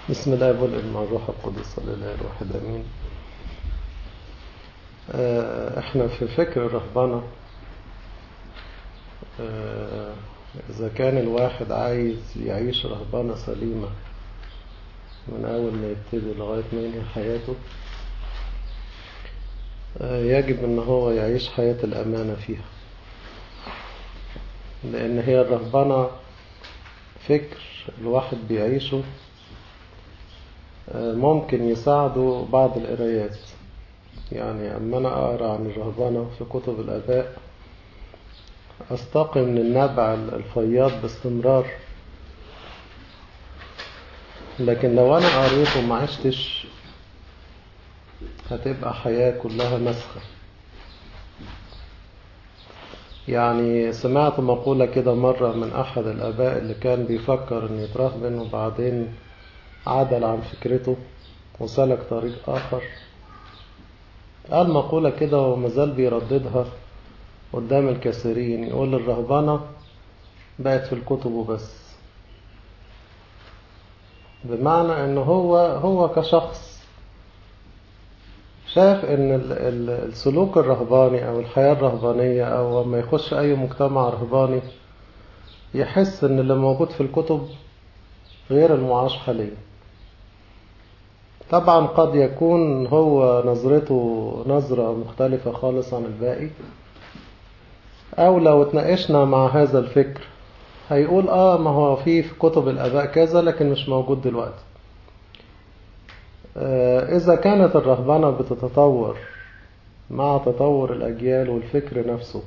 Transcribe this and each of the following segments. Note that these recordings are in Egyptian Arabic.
بسم الله والابن والروح القدس لله الواحد امين احنا في فكر الرهبنة اذا كان الواحد عايز يعيش رهبنة سليمة من اول ما يبتدي لغاية ما ينهي حياته يجب ان هو يعيش حياة الامانة فيها لان هي الرهبنة فكر الواحد بيعيشه ممكن يساعده بعض القرايات يعني أما أنا أقرأ عن الرهبنة في كتب الآباء أستقي من النبع الفياض باستمرار لكن لو أنا قريت وما عشتش هتبقى حياة كلها مسخة يعني سمعت مقولة كده مرة من أحد الآباء اللي كان بيفكر أن يترهبن وبعدين عدل عن فكرته وسلك طريق آخر قال مقولة كده ومازال بيرددها قدام الكثيرين يقول الرهبنة بقت في الكتب وبس بمعنى ان هو هو كشخص شاف ان السلوك الرهباني او الحياة الرهبانية او لما يخش اي مجتمع رهباني يحس ان اللي موجود في الكتب غير المعاش حاليا طبعا قد يكون هو نظرته نظرة مختلفة خالص عن الباقي أو لو اتناقشنا مع هذا الفكر هيقول آه ما هو في في كتب الآباء كذا لكن مش موجود دلوقتي آه إذا كانت الرهبنة بتتطور مع تطور الأجيال والفكر نفسه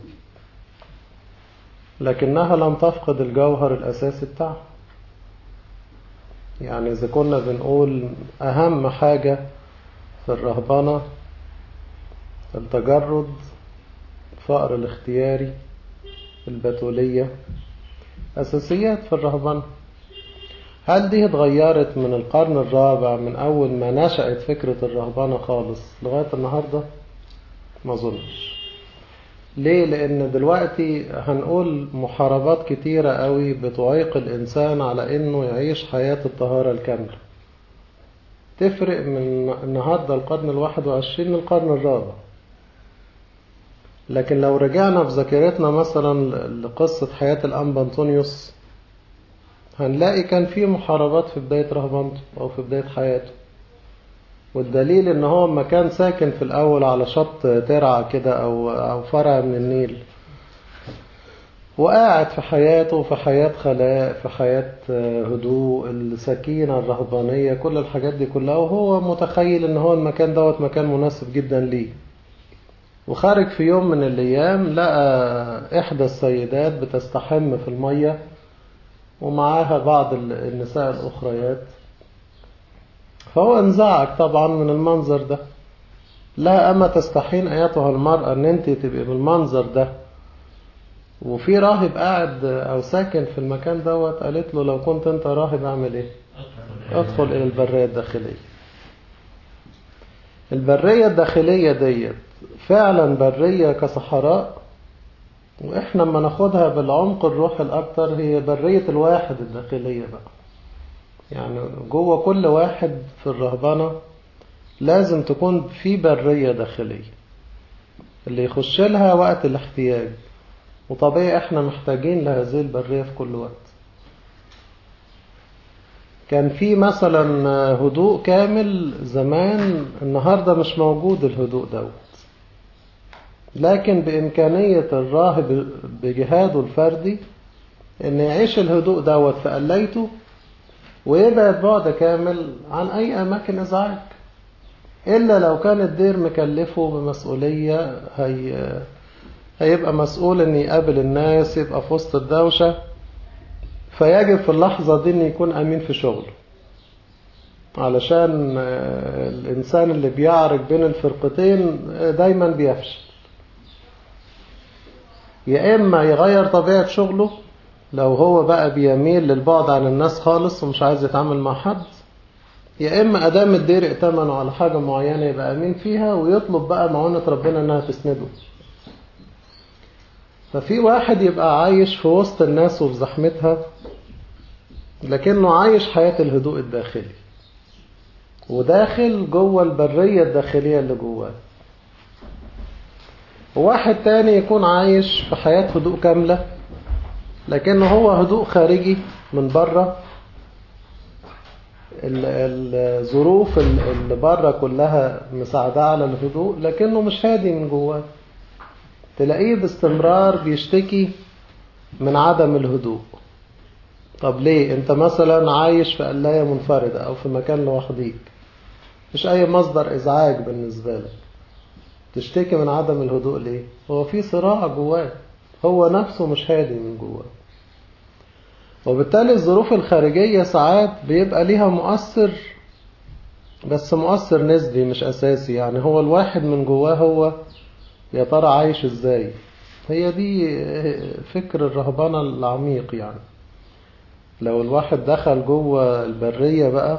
لكنها لم تفقد الجوهر الأساسي بتاعها يعني إذا كنا بنقول أهم حاجة في الرهبنة التجرد فقر الاختياري البتولية أساسيات في الرهبنة هل دي اتغيرت من القرن الرابع من أول ما نشأت فكرة الرهبنة خالص لغاية النهاردة ما أظنش ليه لأن دلوقتي هنقول محاربات كتيرة قوي بتعيق الإنسان على إنه يعيش حياة الطهارة الكاملة تفرق من النهاردة القرن الواحد وعشرين للقرن الرابع لكن لو رجعنا في ذاكرتنا مثلا لقصة حياة الأنبا أنطونيوس هنلاقي كان في محاربات في بداية رهبنته أو في بداية حياته والدليل ان هو ما كان ساكن في الاول على شط ترعة كده او او فرع من النيل وقاعد في حياته في حياة خلاء في حياة هدوء السكينة الرهبانية كل الحاجات دي كلها وهو متخيل ان هو المكان دوت مكان مناسب جدا ليه وخارج في يوم من الايام لقى احدى السيدات بتستحم في المية ومعاها بعض النساء الاخريات فهو انزعج طبعا من المنظر ده لا أما تستحين أيتها المرأة أن أنت تبقي بالمنظر ده وفي راهب قاعد أو ساكن في المكان دوت قالت له لو كنت أنت راهب أعمل إيه أدخل إلى البرية الداخلية البرية الداخلية ديت فعلا برية كصحراء وإحنا لما ناخدها بالعمق الروحي الأكتر هي برية الواحد الداخلية بقى يعني جوه كل واحد في الرهبنة لازم تكون في برية داخلية اللي يخش لها وقت الاحتياج وطبيعي احنا محتاجين لهذه البرية في كل وقت كان في مثلا هدوء كامل زمان النهاردة مش موجود الهدوء دوت لكن بإمكانية الراهب بجهاده الفردي ان يعيش الهدوء دوت في قليته ويبعد بعد كامل عن أي أماكن إزعاج إلا لو كان الدير مكلفه بمسؤولية هي هيبقى مسؤول إن يقابل الناس يبقى في وسط الدوشة فيجب في اللحظة دي إن يكون أمين في شغله علشان الإنسان اللي بيعرج بين الفرقتين دايما بيفشل يا إما يغير طبيعة شغله لو هو بقى بيميل للبعد عن الناس خالص ومش عايز يتعامل مع حد يا إما أدام الدير ائتمنوا على حاجة معينة يبقى أمين فيها ويطلب بقى معونة ربنا إنها تسنده ففي واحد يبقى عايش في وسط الناس وفي زحمتها لكنه عايش حياة الهدوء الداخلي وداخل جوه البرية الداخلية اللي جواه وواحد تاني يكون عايش في حياة هدوء كاملة لكن هو هدوء خارجي من بره الظروف اللي بره كلها مساعدة على الهدوء لكنه مش هادي من جواه تلاقيه باستمرار بيشتكي من عدم الهدوء طب ليه انت مثلا عايش في قلاية منفردة او في مكان لوحديك مش اي مصدر ازعاج بالنسبة لك تشتكي من عدم الهدوء ليه هو في صراع جواه هو نفسه مش هادي من جواه وبالتالي الظروف الخارجية ساعات بيبقى ليها مؤثر بس مؤثر نسبي مش أساسي يعني هو الواحد من جواه هو يا ترى عايش ازاي هي دي فكر الرهبنة العميق يعني لو الواحد دخل جوه البرية بقى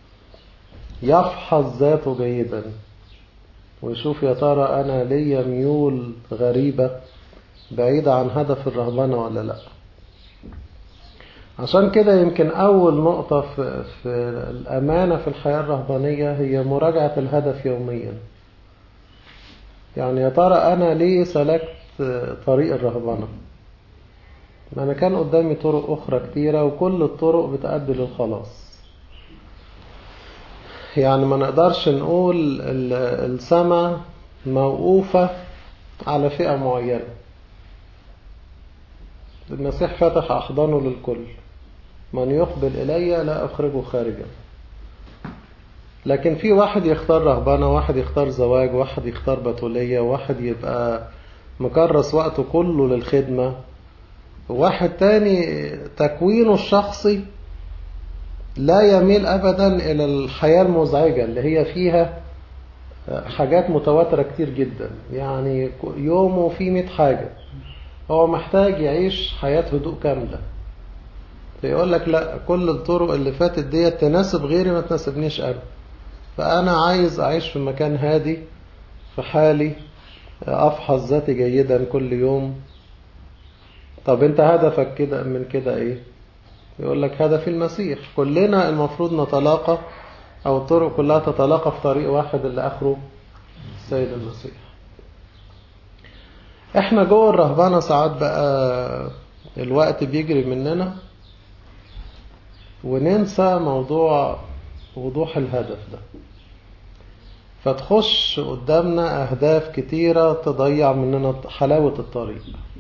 يفحص ذاته جيدا ويشوف يا ترى أنا ليا ميول غريبة بعيدة عن هدف الرهبنة ولا لأ عشان كده يمكن أول نقطة في, في الأمانة في الحياة الرهبانية هي مراجعة الهدف يوميا يعني يا ترى أنا ليه سلكت طريق الرهبنة ما أنا كان قدامي طرق أخرى كتيرة وكل الطرق بتأدي للخلاص يعني ما نقدرش نقول السماء موقوفة على فئة معينة المسيح فتح أحضانه للكل من يقبل إلي لا أخرجه خارجا لكن في واحد يختار رهبنة واحد يختار زواج واحد يختار بتولية واحد يبقى مكرس وقته كله للخدمة واحد تاني تكوينه الشخصي لا يميل أبدا إلى الحياة المزعجة اللي هي فيها حاجات متواترة كتير جدا يعني يومه فيه مئة حاجة هو محتاج يعيش حياة هدوء كاملة فيقول لك لا كل الطرق اللي فاتت ديت تناسب غيري ما تناسبنيش أنا فأنا عايز أعيش في مكان هادي في حالي أفحص ذاتي جيدا كل يوم طب أنت هدفك كده من كده إيه يقول لك هدف المسيح كلنا المفروض نتلاقى أو الطرق كلها تتلاقى في طريق واحد اللي آخره السيد المسيح احنا جوه الرهبانة ساعات بقى الوقت بيجري مننا وننسى موضوع وضوح الهدف ده فتخش قدامنا أهداف كتيرة تضيع مننا حلاوة الطريق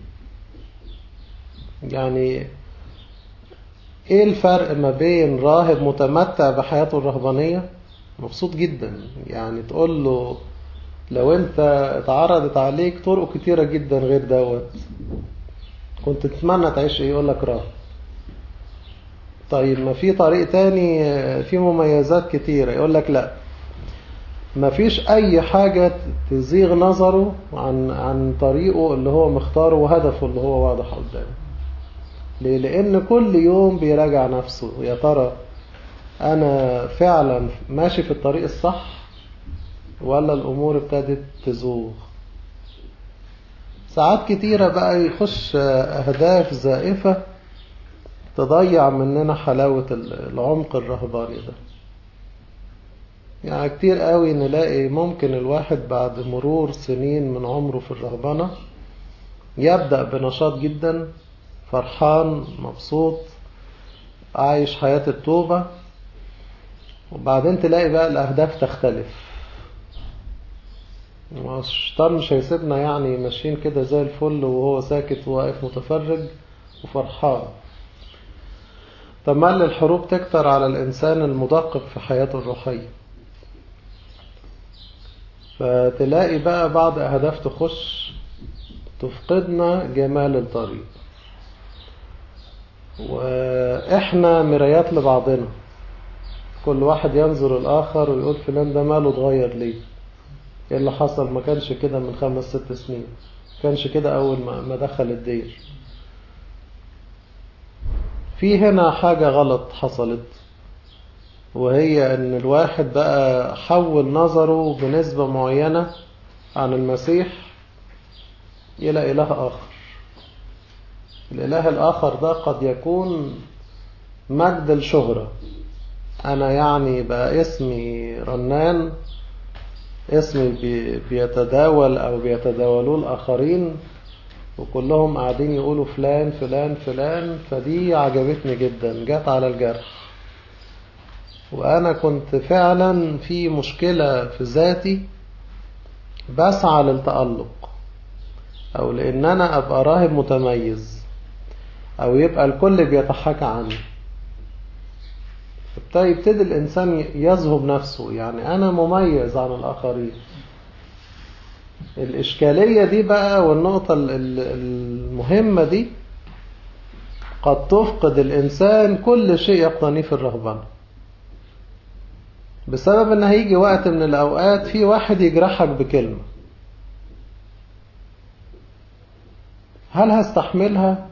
يعني ايه الفرق ما بين راهب متمتع بحياته الرهبانية مبسوط جدا يعني تقول له لو انت اتعرضت عليك طرق كتيرة جدا غير دوت كنت تتمنى تعيش ايه يقول لك راهب طيب ما في طريق تاني فيه مميزات كتيرة يقول لك لا ما فيش اي حاجة تزيغ نظره عن عن طريقه اللي هو مختاره وهدفه اللي هو واضح قدامه ليه؟ لان كل يوم بيراجع نفسه يا ترى انا فعلا ماشي في الطريق الصح ولا الامور ابتدت تزوغ ساعات كتيرة بقى يخش اهداف زائفة تضيع مننا حلاوة العمق الرهباني ده يعني كتير قوي نلاقي ممكن الواحد بعد مرور سنين من عمره في الرهبنة يبدأ بنشاط جدا فرحان مبسوط عايش حياة التوبة وبعدين تلاقي بقى الأهداف تختلف الشيطان مش هيسيبنا يعني ماشيين كده زي الفل وهو ساكت وواقف متفرج وفرحان تمل الحروب تكتر على الإنسان المدقق في حياته الروحية فتلاقي بقى بعض أهداف تخش تفقدنا جمال الطريق وإحنا مرايات لبعضنا كل واحد ينظر الآخر ويقول فلان ده ماله اتغير ليه ايه اللي حصل ما كانش كده من خمس ست سنين كانش كده أول ما دخل الدير في هنا حاجة غلط حصلت وهي ان الواحد بقى حول نظره بنسبة معينة عن المسيح إلى إله آخر الإله الآخر ده قد يكون مجد الشهرة أنا يعني بقى اسمي رنان اسمي بي- بيتداول أو بيتداولوه الآخرين وكلهم قاعدين يقولوا فلان فلان فلان فدي عجبتني جدا جت على الجرح وأنا كنت فعلا في مشكلة في ذاتي بسعى للتألق أو لأن أنا أبقى راهب متميز أو يبقى الكل بيتحكى عني فبالتالي يبتدي الإنسان يذهب نفسه يعني أنا مميز عن الآخرين الإشكالية دي بقى والنقطة ال- ال- المهمة دي قد تفقد الإنسان كل شيء يقتنيه في الرهبنة بسبب ان هيجي وقت من الأوقات في واحد يجرحك بكلمة هل هستحملها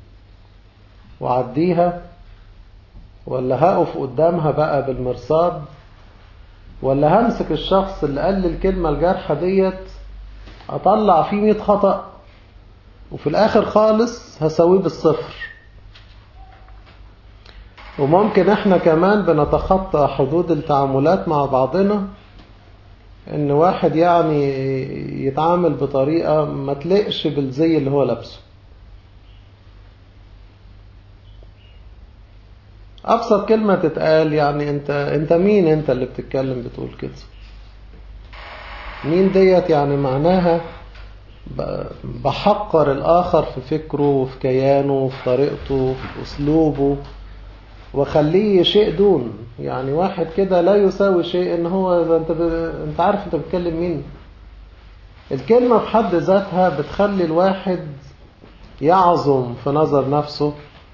وعديها ولا هقف قدامها بقى بالمرصاد ولا همسك الشخص اللي قال لي الكلمة الجارحة ديت اطلع فيه 100 خطأ وفي الاخر خالص هسويه بالصفر وممكن احنا كمان بنتخطى حدود التعاملات مع بعضنا ان واحد يعني يتعامل بطريقة ما تلقش بالزي اللي هو لابسه ابسط كلمة تتقال يعني انت انت مين انت اللي بتتكلم بتقول كده مين ديت يعني معناها ب- بحقر الاخر في فكره وفي كيانه وفي طريقته وفي اسلوبه وخليه شيء دون يعني واحد كده لا يساوي شيء ان هو ده انت ب... انت عارف انت بتتكلم مين الكلمة في حد ذاتها بتخلي الواحد يعظم في نظر نفسه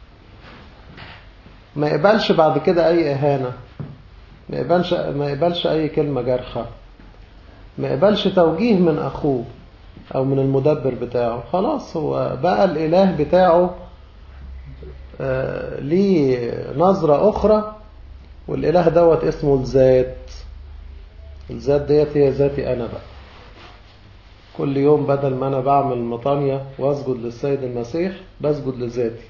ما يقبلش بعد كده اي اهانة ما يقبلش ما يقبلش اي كلمة جارحة ما يقبلش توجيه من اخوه او من المدبر بتاعه خلاص هو بقى الاله بتاعه آه، ليه نظرة أخرى والإله دوت اسمه الذات الذات ديت هي ذاتي أنا بقى كل يوم بدل ما أنا بعمل مطانية وأسجد للسيد المسيح بسجد لذاتي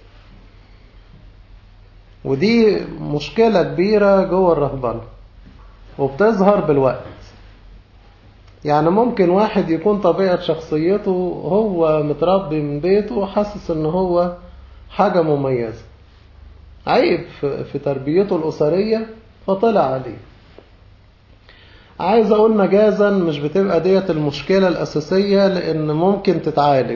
ودي مشكلة كبيرة جوه الرهبنة وبتظهر بالوقت يعني ممكن واحد يكون طبيعة شخصيته هو متربي من بيته وحاسس ان هو حاجة مميزة عيب في في تربيته الأسرية فطلع عليه عايز أقول مجازا مش بتبقى ديت المشكلة الأساسية لأن ممكن تتعالج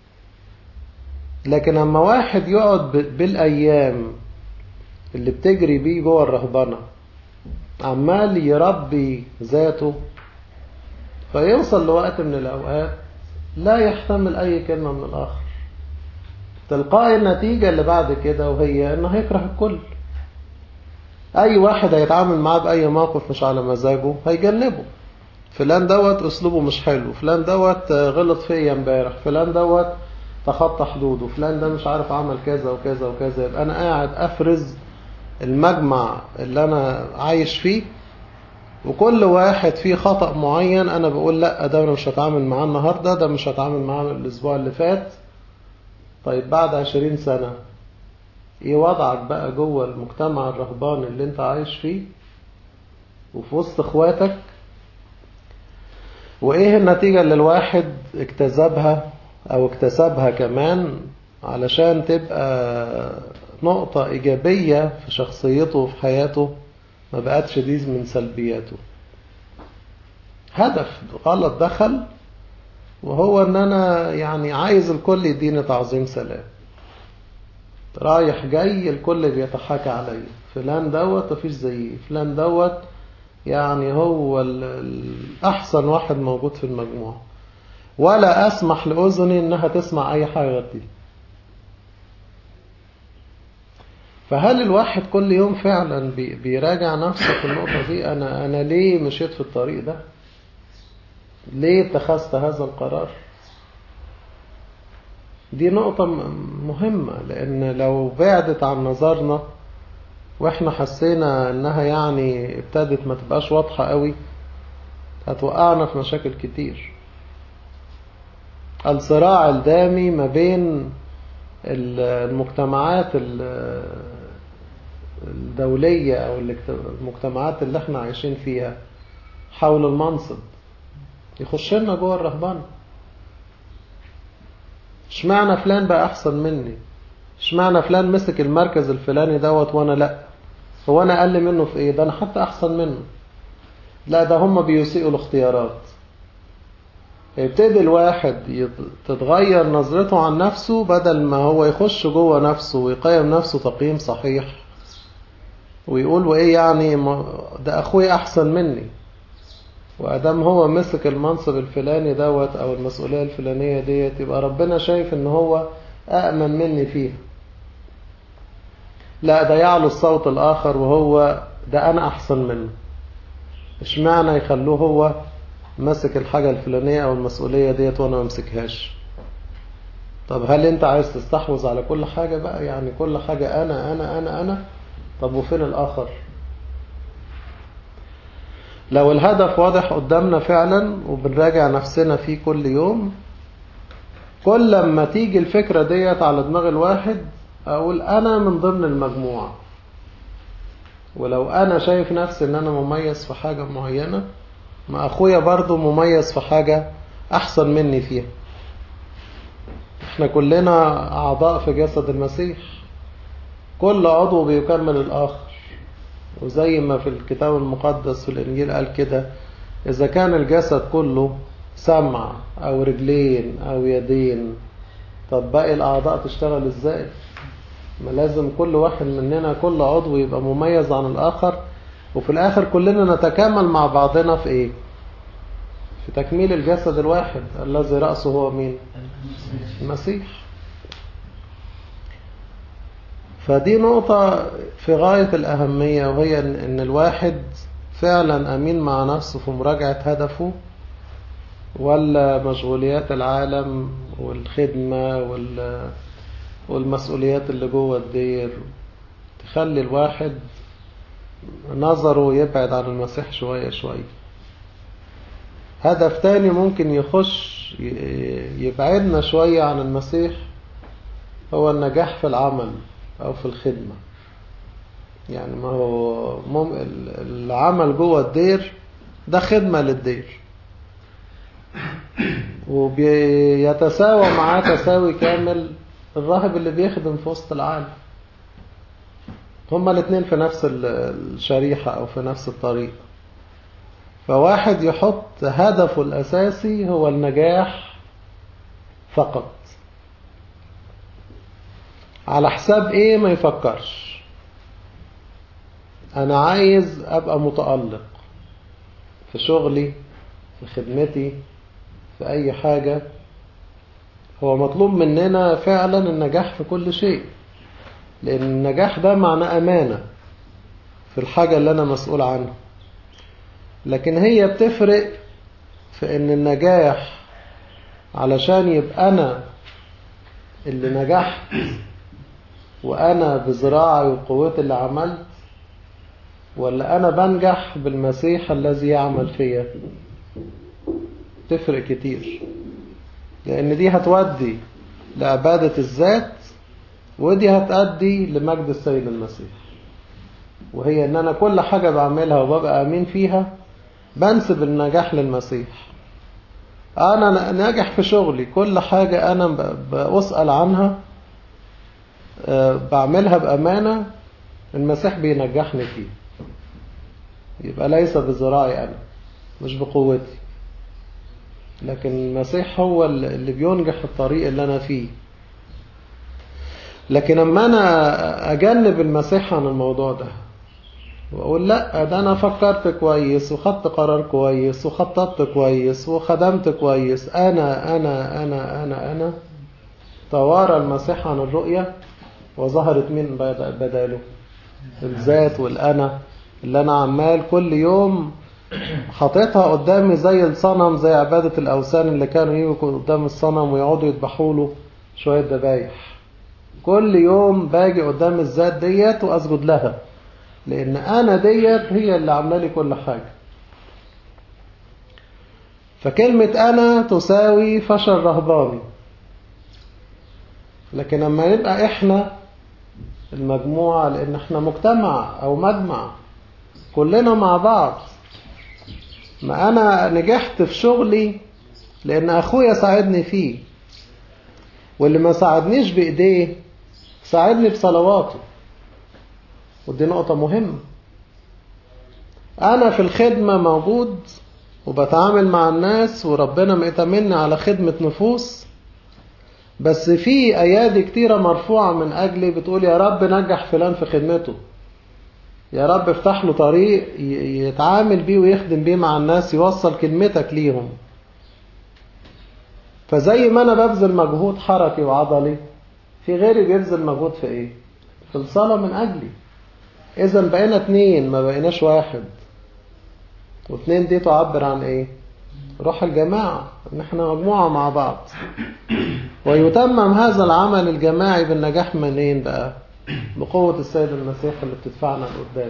لكن أما واحد يقعد ب- بالأيام اللي بتجري بيه جوه الرهبنة عمال يربي ذاته فيوصل لوقت من الأوقات لا يحتمل أي كلمة من الآخر تلقائي النتيجة اللي بعد كده وهي انه هيكره الكل اي واحد هيتعامل معاه باي موقف مش على مزاجه هيجنبه فلان دوت اسلوبه مش حلو فلان دوت غلط فيا امبارح فلان دوت تخطى حدوده فلان ده مش عارف عمل كذا وكذا وكذا يبقى انا قاعد افرز المجمع اللي انا عايش فيه وكل واحد فيه خطأ معين انا بقول لا ده انا مش هتعامل معاه النهارده ده مش هتعامل معاه الاسبوع اللي فات طيب بعد عشرين سنة ايه وضعك بقى جوه المجتمع الرهباني اللي انت عايش فيه وفي وسط اخواتك وايه النتيجة اللي الواحد اكتسبها او اكتسبها كمان علشان تبقى نقطة ايجابية في شخصيته وفي حياته ما بقتش دي من سلبياته هدف غلط دخل وهو ان انا يعني عايز الكل يديني تعظيم سلام رايح جاي الكل بيتحاكى عليا فلان دوت مفيش زيه فلان دوت يعني هو ال- الأحسن واحد موجود في المجموعة ولا أسمح لأذني إنها تسمع أي حاجة غير دي فهل الواحد كل يوم فعلا بي- بيراجع نفسه في النقطة دي أنا أنا ليه مشيت في الطريق ده؟ ليه اتخذت هذا القرار؟ دي نقطة م- مهمة لأن لو بعدت عن نظرنا واحنا حسينا انها يعني ابتدت ما تبقاش واضحة قوي هتوقعنا في مشاكل كتير الصراع الدامي ما بين ال- المجتمعات ال- الدولية أو المجتمعات اللي احنا عايشين فيها حول المنصب يخش لنا جوه الرهبان اشمعنى فلان بقى أحسن مني اشمعنى فلان مسك المركز الفلاني دوت وأنا لأ هو أنا أقل منه في إيه ده أنا حتى أحسن منه لا ده هم بيسيئوا الاختيارات يبتدي الواحد تتغير نظرته عن نفسه بدل ما هو يخش جوه نفسه ويقيم نفسه تقييم صحيح ويقول وايه يعني ده اخوي احسن مني وادام هو مسك المنصب الفلاني دوت او المسؤوليه الفلانيه ديت يبقى ربنا شايف ان هو أأمن مني فيها لا ده يعلو الصوت الآخر وهو ده أنا أحسن منه اشمعنى يخلوه هو ماسك الحاجة الفلانية أو المسؤولية ديت وأنا ممسكهاش طب هل أنت عايز تستحوذ على كل حاجة بقى يعني كل حاجة أنا أنا أنا أنا طب وفين الآخر لو الهدف واضح قدامنا فعلا وبنراجع نفسنا فيه كل يوم كل لما تيجي الفكرة ديت على دماغ الواحد أقول أنا من ضمن المجموعة ولو أنا شايف نفسي إن أنا مميز في حاجة معينة ما أخويا برضو مميز في حاجة أحسن مني فيها احنا كلنا أعضاء في جسد المسيح كل عضو بيكمل الآخر وزي ما في الكتاب المقدس في الإنجيل قال كده إذا كان الجسد كله سمع أو رجلين أو يدين طب باقي الأعضاء تشتغل إزاي ما لازم كل واحد مننا كل عضو يبقى مميز عن الآخر وفي الآخر كلنا نتكامل مع بعضنا في إيه في تكميل الجسد الواحد الذي رأسه هو مين المسيح فدي نقطة في غاية الأهمية وهي أن الواحد فعلا أمين مع نفسه في مراجعة هدفه ولا مشغوليات العالم والخدمة والمسؤوليات اللي جوه الدير تخلي الواحد نظره يبعد عن المسيح شوية شوية هدف تاني ممكن يخش يبعدنا شوية عن المسيح هو النجاح في العمل أو في الخدمة يعني ما هو مم... العمل جوه الدير ده خدمة للدير وبيتساوى معاه تساوي كامل الراهب اللي بيخدم في وسط العالم هما الاثنين في نفس الشريحة أو في نفس الطريق فواحد يحط هدفه الأساسي هو النجاح فقط على حساب ايه ما يفكرش انا عايز ابقى متألق في شغلي في خدمتي في اي حاجة هو مطلوب مننا فعلا النجاح في كل شيء لان النجاح ده معناه امانة في الحاجة اللي انا مسؤول عنها لكن هي بتفرق في ان النجاح علشان يبقى انا اللي نجحت وأنا بزراعي وقوتي اللي عملت ولا أنا بنجح بالمسيح الذي يعمل فيا تفرق كتير لأن دي هتودي لعبادة الذات ودي هتأدي لمجد السيد المسيح وهي ان انا كل حاجة بعملها وببقى امين فيها بنسب النجاح للمسيح انا ناجح في شغلي كل حاجة انا بسأل عنها بعملها بأمانة المسيح بينجحني فيه يبقى ليس بزراعي أنا مش بقوتي لكن المسيح هو اللي بينجح الطريق اللي أنا فيه لكن اما أنا أجنب المسيح عن الموضوع ده وأقول لا ده أنا فكرت كويس وخدت قرار كويس وخططت كويس وخدمت كويس أنا أنا أنا أنا أنا توارى المسيح عن الرؤية وظهرت مين بداله الذات والأنا اللي أنا عمال كل يوم حطيتها قدامي زي الصنم زي عبادة الأوثان اللي كانوا يجوا قدام الصنم ويقعدوا يذبحوا له شوية ذبايح كل يوم باجي قدام الذات ديت وأسجد لها لأن أنا ديت هي اللي عاملة لي كل حاجة فكلمة أنا تساوي فشل رهباني لكن لما نبقى إحنا المجموعة لأن احنا مجتمع أو مجمع كلنا مع بعض ما أنا نجحت في شغلي لأن أخويا ساعدني فيه واللي ما ساعدنيش بإيديه ساعدني بصلواته ودي نقطة مهمة أنا في الخدمة موجود وبتعامل مع الناس وربنا مأتمني على خدمة نفوس بس في أيادي كتيرة مرفوعة من أجلي بتقول يا رب نجح فلان في خدمته يا رب افتح له طريق يتعامل بيه ويخدم بيه مع الناس يوصل كلمتك ليهم فزي ما أنا ببذل مجهود حركي وعضلي في غيري بيبذل مجهود في إيه؟ في الصلاة من أجلي إذا بقينا اتنين ما بقيناش واحد واتنين دي تعبر عن إيه؟ روح الجماعة إن إحنا مجموعة مع بعض ويتمم هذا العمل الجماعي بالنجاح منين بقى؟ بقوة السيد المسيح اللي بتدفعنا لقدام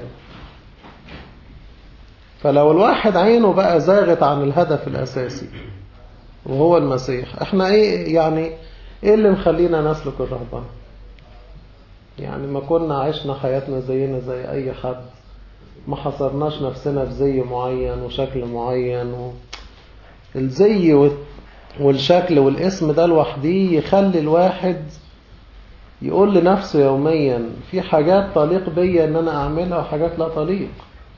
فلو الواحد عينه بقى زاغت عن الهدف الأساسي وهو المسيح احنا ايه يعني ايه اللي مخلينا نسلك الرهبنة يعني ما كنا عشنا حياتنا زينا زي اي حد ما حصرناش نفسنا في زي معين وشكل معين و... الزي والشكل والاسم ده لوحديه يخلي الواحد يقول لنفسه يوميا في حاجات طليق بيا ان انا اعملها وحاجات لا طليق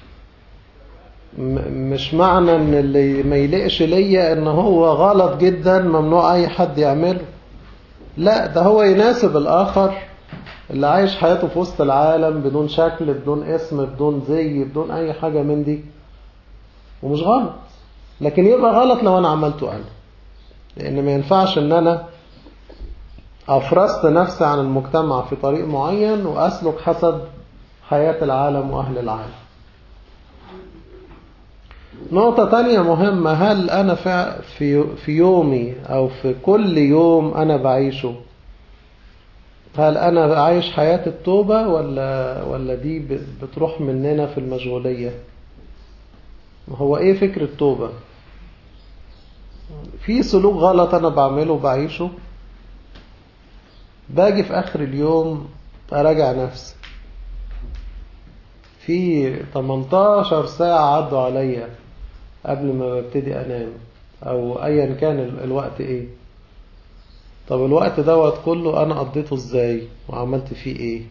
مش معنى ان اللي ما يلقش ليا ان هو غلط جدا ممنوع اي حد يعمله لا ده هو يناسب الاخر اللي عايش حياته في وسط العالم بدون شكل بدون اسم بدون زي بدون اي حاجة من دي ومش غلط لكن يبقى غلط لو انا عملته انا لان ما ينفعش ان انا افرست نفسي عن المجتمع في طريق معين واسلك حسب حياة العالم واهل العالم نقطة تانية مهمة هل أنا في في يومي أو في كل يوم أنا بعيشه هل أنا عايش حياة التوبة ولا ولا دي بتروح مننا في المشغولية هو إيه فكرة التوبة في سلوك غلط أنا بعمله وبعيشه باجي في آخر اليوم أراجع نفسي في 18 ساعة عدوا عليا قبل ما ببتدي أنام أو أيا كان الوقت إيه طب الوقت دوت كله أنا قضيته إزاي وعملت فيه إيه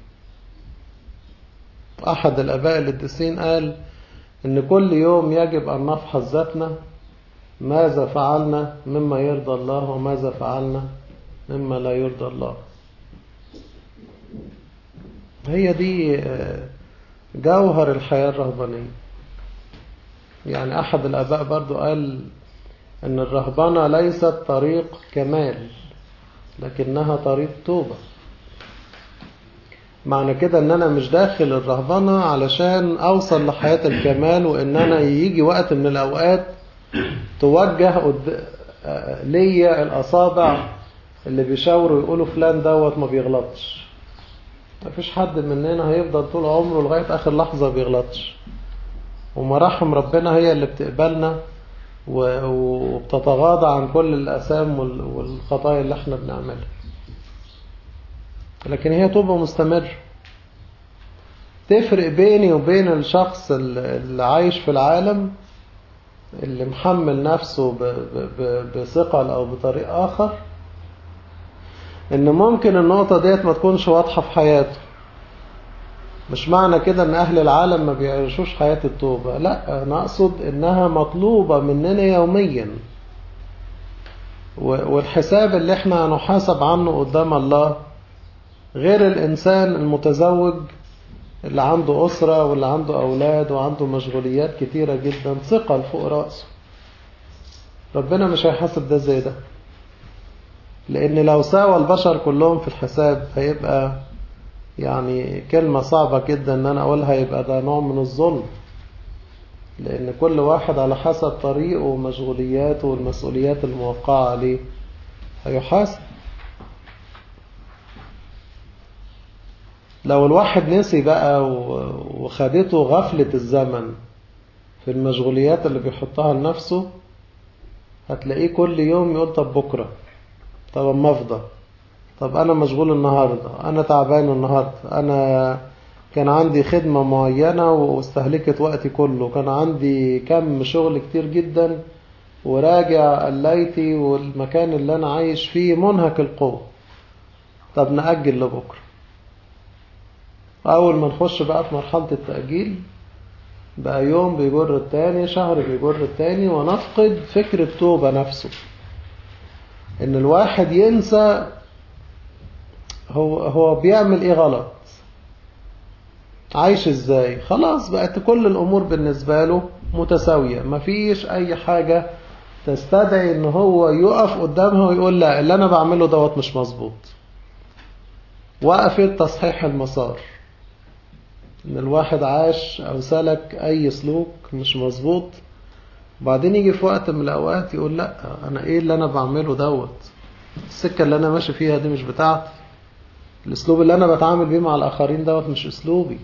أحد الآباء القديسين قال إن كل يوم يجب أن نفحص ذاتنا ماذا فعلنا مما يرضى الله وماذا فعلنا مما لا يرضى الله هي دي جوهر الحياة الرهبانية يعني أحد الآباء برضو قال أن الرهبنة ليست طريق كمال لكنها طريق توبة معنى كده ان انا مش داخل الرهبنة علشان اوصل لحياة الكمال وان انا يجي وقت من الاوقات توجه ليا الاصابع اللي بيشاوروا يقولوا فلان دوت ما بيغلطش مفيش حد مننا هيفضل طول عمره لغاية اخر لحظة بيغلطش ومراحم ربنا هي اللي بتقبلنا وبتتغاضى عن كل الأسام والخطايا اللي احنا بنعملها لكن هي توبة مستمرة تفرق بيني وبين الشخص اللي عايش في العالم اللي محمل نفسه بثقل أو بطريق آخر إن ممكن النقطة ديت ما تكونش واضحة في حياته مش معنى كده ان اهل العالم ما بيعيشوش حياة التوبة لا انا اقصد انها مطلوبة مننا يوميا والحساب اللي احنا هنحاسب عنه قدام الله غير الانسان المتزوج اللي عنده اسرة واللي عنده اولاد وعنده مشغوليات كتيرة جدا ثقل فوق رأسه ربنا مش هيحاسب ده زي ده لان لو ساوى البشر كلهم في الحساب هيبقى يعني كلمة صعبة جدا ان انا اقولها يبقى ده نوع من الظلم لان كل واحد على حسب طريقه ومشغولياته والمسؤوليات الموقعة عليه هيحاسب لو الواحد نسي بقى وخدته غفلة الزمن في المشغوليات اللي بيحطها لنفسه هتلاقيه كل يوم يقول طب بكرة طب اما افضى طب أنا مشغول النهاردة أنا تعبان النهاردة أنا كان عندي خدمة معينة واستهلكت وقتي كله كان عندي كم شغل كتير جدا وراجع قليتي والمكان اللي أنا عايش فيه منهك القوة طب نأجل لبكرة أول ما نخش بقى في مرحلة التأجيل بقى يوم بيجر التاني شهر بيجر التاني ونفقد فكر التوبة نفسه إن الواحد ينسى هو هو بيعمل إيه غلط عايش إزاي خلاص بقت كل الأمور بالنسبة له متساوية مفيش أي حاجة تستدعي إن هو يقف قدامها ويقول لا اللي أنا بعمله دوت مش مظبوط وقفت تصحيح المسار ان الواحد عاش او سلك اي سلوك مش مظبوط وبعدين يجي في وقت من الاوقات يقول لا انا ايه اللي انا بعمله دوت السكه اللي انا ماشي فيها دي مش بتاعتي الاسلوب اللي انا بتعامل بيه مع الاخرين دوت مش اسلوبي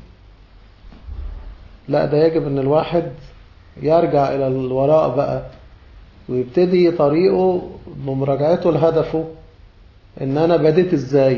لا ده يجب ان الواحد يرجع الى الوراء بقى ويبتدي طريقه بمراجعته لهدفه ان انا بديت ازاي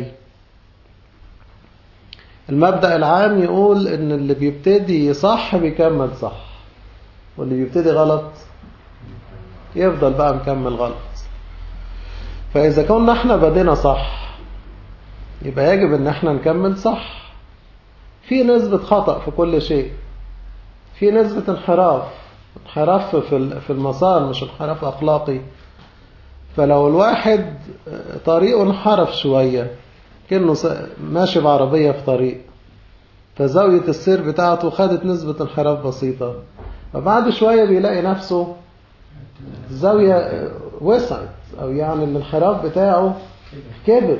المبدأ العام يقول ان اللي بيبتدي صح بيكمل صح واللي بيبتدي غلط يفضل بقى مكمل غلط فإذا كنا احنا بدينا صح يبقى يجب ان احنا نكمل صح في نسبة خطأ في كل شيء في نسبة انحراف انحراف في في المسار مش انحراف أخلاقي فلو الواحد طريقه انحرف شوية كأنه ماشي بعربية في طريق فزاوية السير بتاعته خدت نسبة انحراف بسيطة فبعد شوية بيلاقي نفسه الزاوية وسعت أو يعني الانحراف بتاعه كبر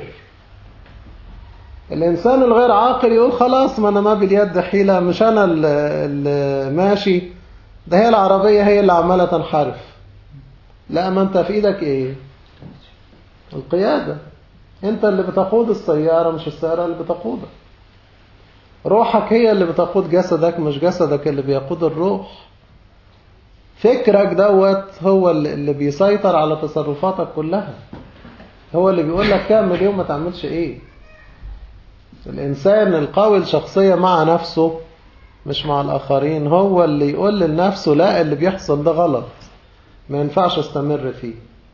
الإنسان الغير عاقل يقول خلاص ما أنا ما باليد حيلة مش أنا اللي ماشي ده هي العربية هي اللي عمالة تنحرف لا ما أنت في إيدك إيه القيادة أنت اللي بتقود السيارة مش السيارة اللي بتقودك روحك هي اللي بتقود جسدك مش جسدك اللي بيقود الروح فكرك دوت هو اللي بيسيطر على تصرفاتك كلها هو اللي بيقول لك تعمل ايه وما تعملش ايه الانسان القوي الشخصية مع نفسه مش مع الاخرين هو اللي يقول لنفسه لا اللي بيحصل ده غلط ما ينفعش استمر فيه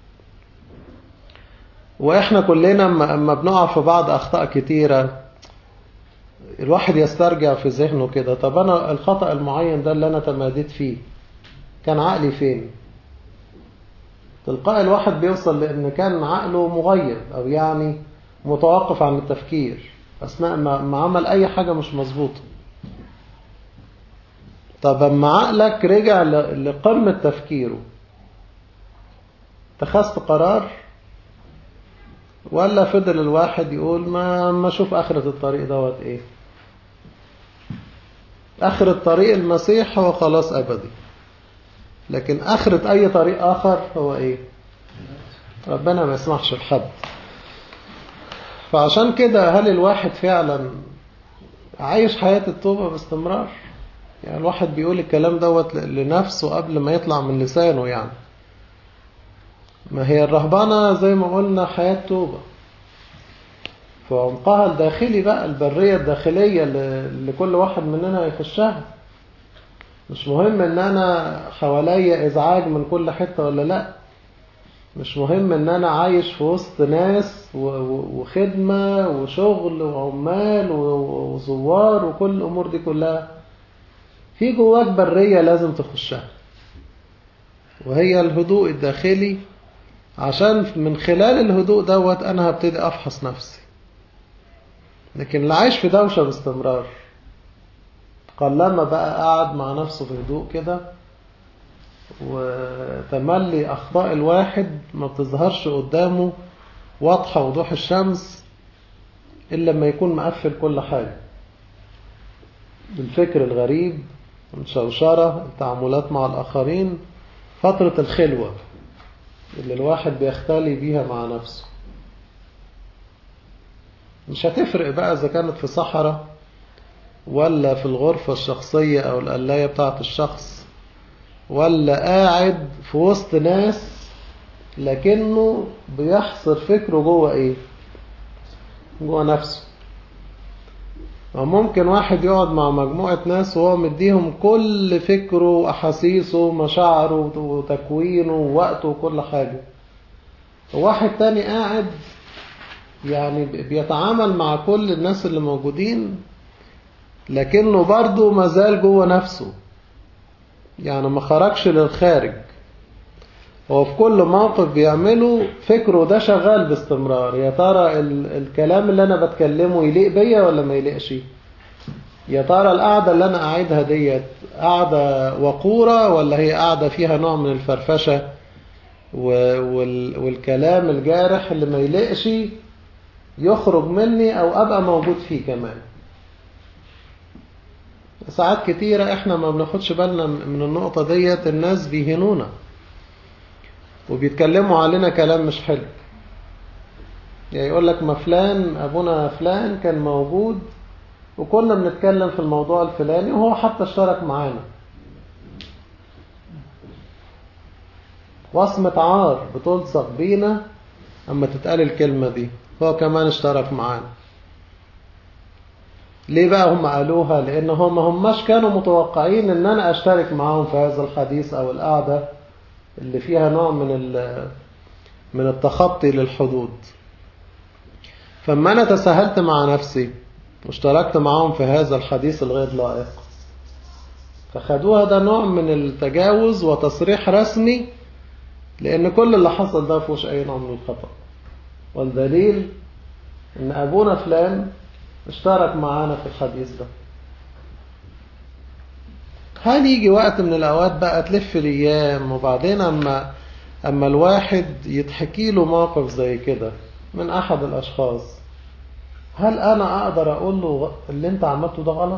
واحنا كلنا اما بنقع في بعض اخطاء كتيرة الواحد يسترجع في ذهنه كده طب انا الخطأ المعين ده اللي انا تماديت فيه كان عقلي فين تلقاء الواحد بيوصل لان كان عقله مغيب او يعني متوقف عن التفكير اثناء ما عمل اي حاجة مش مظبوطة طب اما عقلك رجع لقمة تفكيره اتخذت قرار ولا فضل الواحد يقول ما ما اشوف اخرة الطريق دوت ايه اخر الطريق المسيح هو خلاص ابدي لكن اخرة اي طريق اخر هو ايه ربنا ما يسمحش لحد فعشان كده هل الواحد فعلا عايش حياة التوبة باستمرار يعني الواحد بيقول الكلام دوت لنفسه قبل ما يطلع من لسانه يعني ما هي الرهبنة زي ما قلنا حياة توبة فعمقها الداخلي بقى البرية الداخلية اللي كل واحد مننا يخشها مش مهم ان انا حواليا ازعاج من كل حتة ولا لا مش مهم ان انا عايش في وسط ناس وخدمة وشغل وعمال وزوار وكل الامور دي كلها في جواك برية لازم تخشها وهي الهدوء الداخلي عشان من خلال الهدوء دوت انا هبتدي افحص نفسي لكن اللي عايش في دوشة باستمرار قلما بقى قاعد مع نفسه في هدوء كده وتملي أخطاء الواحد ما بتظهرش قدامه واضحة وضوح الشمس إلا لما يكون مقفل كل حاجة الفكر الغريب الشوشرة التعاملات مع الآخرين فترة الخلوة اللي الواحد بيختلي بيها مع نفسه مش هتفرق بقى إذا كانت في صحراء ولا في الغرفة الشخصية أو القلاية بتاعة الشخص ولا قاعد في وسط ناس لكنه بيحصر فكره جوه إيه جوه نفسه ممكن واحد يقعد مع مجموعة ناس وهو مديهم كل فكره وأحاسيسه ومشاعره وتكوينه ووقته وكل حاجة وواحد تاني قاعد يعني بيتعامل مع كل الناس اللي موجودين لكنه برضه مازال جوه نفسه يعني ما خرجش للخارج هو في كل موقف بيعمله فكره ده شغال باستمرار يا ترى ال الكلام اللي انا بتكلمه يليق بيا ولا ما يليقش يا ترى القعدة اللي انا قاعدها ديت قعدة وقورة ولا هي قعدة فيها نوع من الفرفشة وال والكلام الجارح اللي ما يليقش يخرج مني او ابقى موجود فيه كمان ساعات كتيرة احنا ما بناخدش بالنا من النقطة ديت الناس بيهنونا وبيتكلموا علينا كلام مش حلو يعني يقول لك ما فلان ابونا فلان كان موجود وكنا بنتكلم في الموضوع الفلاني وهو حتى اشترك معانا وصمة عار بتلصق بينا اما تتقال الكلمة دي هو كمان اشترك معانا ليه بقى هم قالوها لان هم هماش كانوا متوقعين ان انا اشترك معاهم في هذا الحديث او القعدة اللي فيها نوع من من التخطي للحدود فما انا تساهلت مع نفسي واشتركت معاهم في هذا الحديث الغير لائق فخدوها ده نوع من التجاوز وتصريح رسمي لان كل اللي حصل ده فيهوش اي نوع من الخطأ والدليل ان ابونا فلان اشترك معانا في الحديث ده هل يجي وقت من الأوقات بقى تلف الأيام وبعدين أما أما الواحد يتحكي له موقف زي كده من أحد الأشخاص هل أنا أقدر أقول له اللي أنت عملته ده غلط؟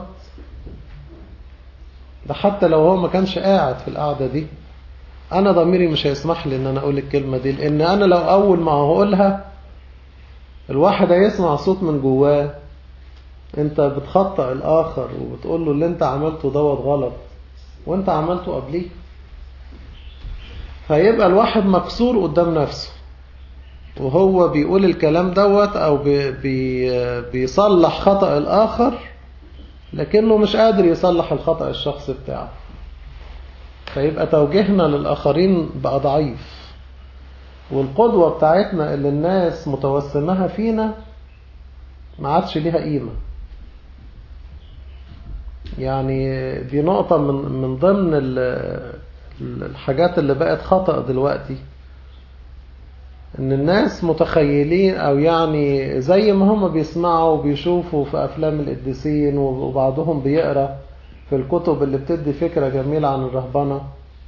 ده حتى لو هو ما كانش قاعد في القعدة دي أنا ضميري مش هيسمح لي إن أنا أقول الكلمة دي لأن أنا لو أول ما هقولها الواحد هيسمع صوت من جواه أنت بتخطئ الآخر وبتقول له اللي أنت عملته دوت غلط وانت عملته قبليه فيبقى الواحد مكسور قدام نفسه وهو بيقول الكلام دوت او بي بي بيصلح خطأ الاخر لكنه مش قادر يصلح الخطأ الشخصي بتاعه فيبقى توجيهنا للآخرين بقى ضعيف والقدوة بتاعتنا اللي الناس متوسمها فينا ما عادش ليها قيمة يعني دي نقطة من من ضمن الحاجات اللي بقت خطأ دلوقتي ان الناس متخيلين او يعني زي ما هم بيسمعوا وبيشوفوا في افلام القديسين وبعضهم بيقرا في الكتب اللي بتدي فكرة جميلة عن الرهبنة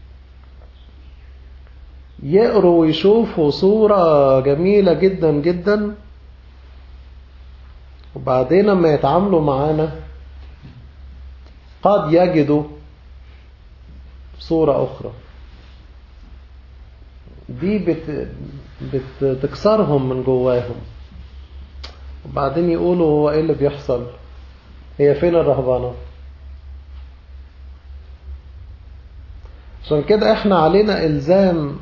يقروا ويشوفوا صورة جميلة جدا جدا وبعدين لما يتعاملوا معانا قد يجدوا صورة أخرى دي بت... بتكسرهم من جواهم وبعدين يقولوا هو ايه اللي بيحصل هي فين الرهبانة عشان كده احنا علينا الزام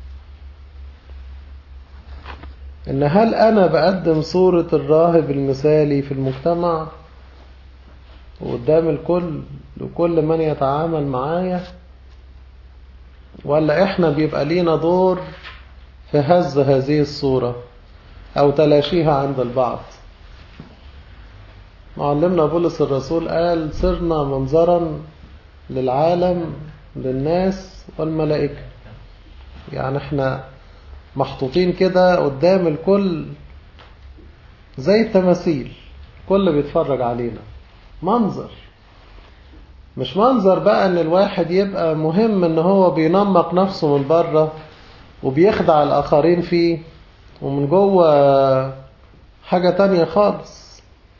ان هل انا بقدم صورة الراهب المثالي في المجتمع وقدام الكل وكل من يتعامل معايا ولا احنا بيبقى لينا دور في هز هذه الصورة او تلاشيها عند البعض معلمنا بولس الرسول قال صرنا منظرا للعالم للناس والملائكة يعني احنا محطوطين كده قدام الكل زي التماثيل كل بيتفرج علينا منظر مش منظر بقى ان الواحد يبقى مهم ان هو بينمق نفسه من بره وبيخدع الاخرين فيه ومن جوه حاجة تانية خالص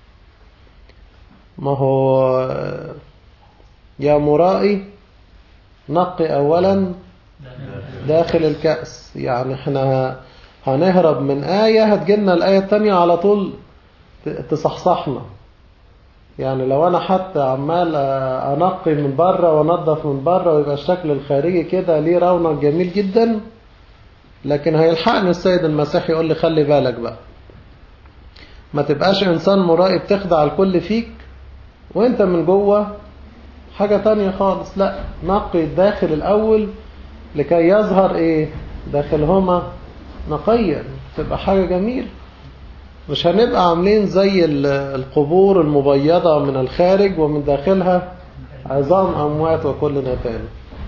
ما هو يا مرائي نقي اولا داخل الكأس يعني احنا هنهرب من آية هتجيلنا الآية التانية على طول تصحصحنا يعني لو انا حتى عمال انقي من بره وانضف من بره ويبقى الشكل الخارجي كده ليه رونق جميل جدا لكن هيلحقني السيد المسيح يقول لي خلي بالك بقى ما تبقاش إنسان مرائي بتخدع الكل فيك وانت من جوه حاجة تانية خالص لا نقي الداخل الأول لكي يظهر ايه داخلهما نقيا تبقى حاجة جميلة مش هنبقى عاملين زي القبور المبيضة من الخارج ومن داخلها عظام أموات وكل نتان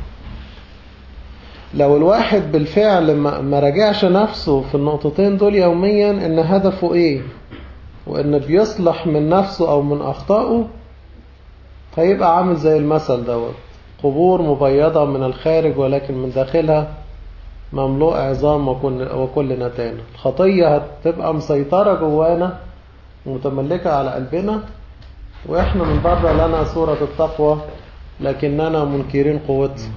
لو الواحد بالفعل ما راجعش نفسه في النقطتين دول يوميا ان هدفه ايه وان بيصلح من نفسه او من اخطائه هيبقى عامل زي المثل دوت قبور مبيضة من الخارج ولكن من داخلها مملوء عظام وكل, وكل نتان الخطية هتبقى مسيطرة جوانا ومتملكة على قلبنا وإحنا من بره لنا صورة التقوى لكننا منكرين قوتها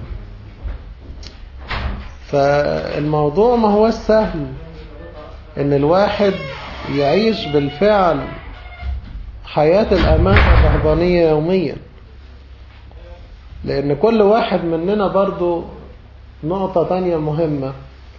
فالموضوع ما هو سهل ان الواحد يعيش بالفعل حياة الأمانة الرهبانية يوميا لأن كل واحد مننا برضو نقطة تانية مهمة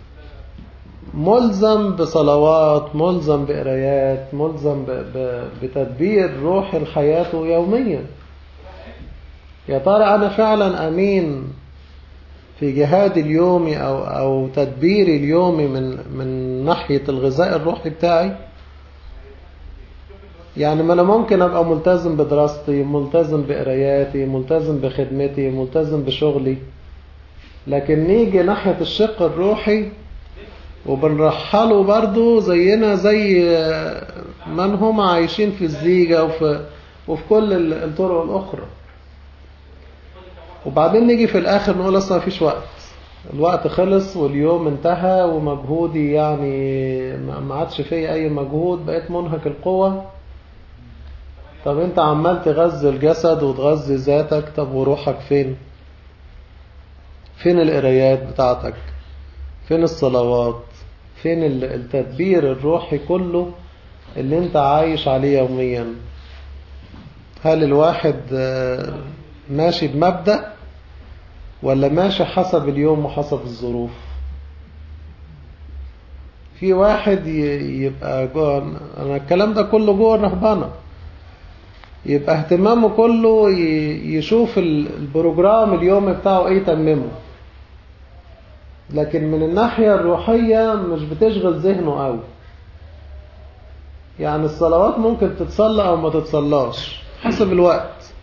ملزم بصلوات ملزم بقرايات ملزم بتدبير روح حياته يوميا يا ترى أنا فعلا أمين في جهادي اليومي أو, أو تدبيري اليومي من, من ناحية الغذاء الروحي بتاعي يعني ما أنا ممكن أبقى ملتزم بدراستي ملتزم بقراياتي ملتزم بخدمتي ملتزم بشغلي لكن نيجي ناحية الشق الروحي وبنرحله برضو زينا زي من هم عايشين في الزيجة وفي, وفي كل الطرق الأخرى وبعدين نيجي في الآخر نقول أصلا مفيش وقت الوقت خلص واليوم انتهى ومجهودي يعني ما عادش فيه أي مجهود بقيت منهك القوة طب انت عمال تغذي الجسد وتغذي ذاتك طب وروحك فين فين القرايات بتاعتك فين الصلوات فين التدبير الروحي كله اللي انت عايش عليه يوميا هل الواحد ماشي بمبدأ ولا ماشي حسب اليوم وحسب الظروف في واحد يبقى جوه انا الكلام ده كله جوه الرهبنه يبقى اهتمامه كله يشوف البروجرام اليوم بتاعه ايه تممه لكن من الناحية الروحية مش بتشغل ذهنه قوي يعني الصلوات ممكن تتصلى او ما تتصلاش حسب الوقت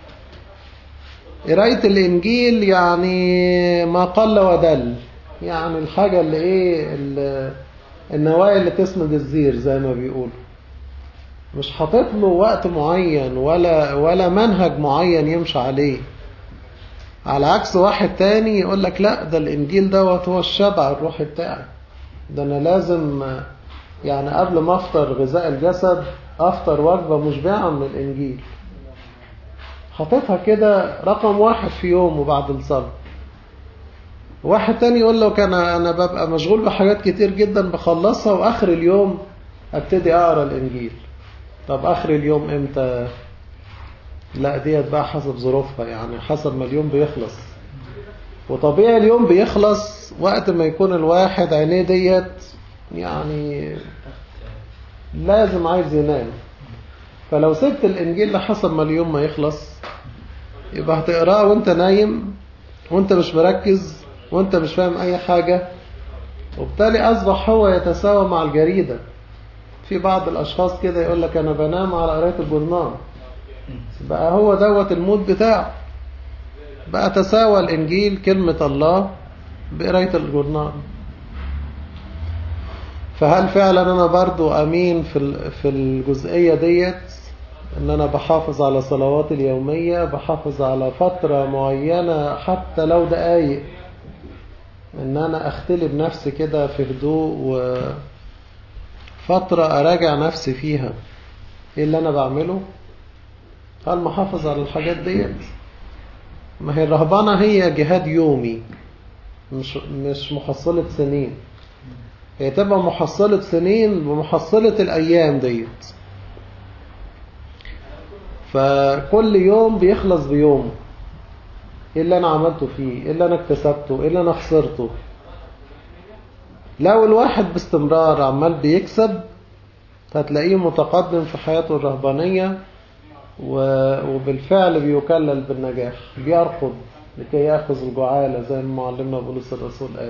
قراية الانجيل يعني ما قل ودل يعني الحاجة اللي ايه النوايا اللي تسند الزير زي ما بيقولوا مش حاطط له وقت معين ولا ولا منهج معين يمشي عليه على عكس واحد تاني يقول لك لا ده الانجيل دوت هو الشبع الروحي بتاعي ده انا لازم يعني قبل ما افطر غذاء الجسد افطر وجبة مشبعة من الانجيل حاططها كده رقم واحد في يوم وبعد الصلاة واحد تاني يقول لك انا انا ببقى مشغول بحاجات كتير جدا بخلصها واخر اليوم ابتدي اقرا الانجيل طب اخر اليوم امتى لا ديت بقى حسب ظروفها يعني حسب ما اليوم بيخلص وطبيعي اليوم بيخلص وقت ما يكون الواحد عينيه ديت يعني لازم عايز ينام فلو سبت الانجيل لحسب ما اليوم ما يخلص يبقى هتقراه وانت نايم وانت مش مركز وانت مش فاهم اي حاجة وبالتالي اصبح هو يتساوى مع الجريدة في بعض الاشخاص كده يقول لك انا بنام على قرايه الجورنال بقى هو دوت المود بتاعه بقى تساوى الانجيل كلمة الله بقرايه الجورنال فهل فعلا انا برضو امين في في الجزئية ديت ان انا بحافظ على صلواتي اليومية بحافظ على فترة معينة حتى لو دقايق ان انا اختلي بنفسي كده في هدوء و فترة أراجع نفسي فيها إيه اللي أنا بعمله هل محافظ على الحاجات ديت ما هي الرهبانة هي جهاد يومي مش, مش محصلة سنين هي تبقى محصلة سنين بمحصلة الأيام ديت فكل يوم بيخلص بيوم ايه اللي انا عملته فيه ايه اللي انا اكتسبته ايه اللي انا خسرته لو الواحد باستمرار عمال بيكسب فتلاقيه متقدم في حياته الرهبانية وبالفعل بيكلل بالنجاح بيرقب لكي يأخذ الجعالة زي ما معلمنا بولس الرسول قال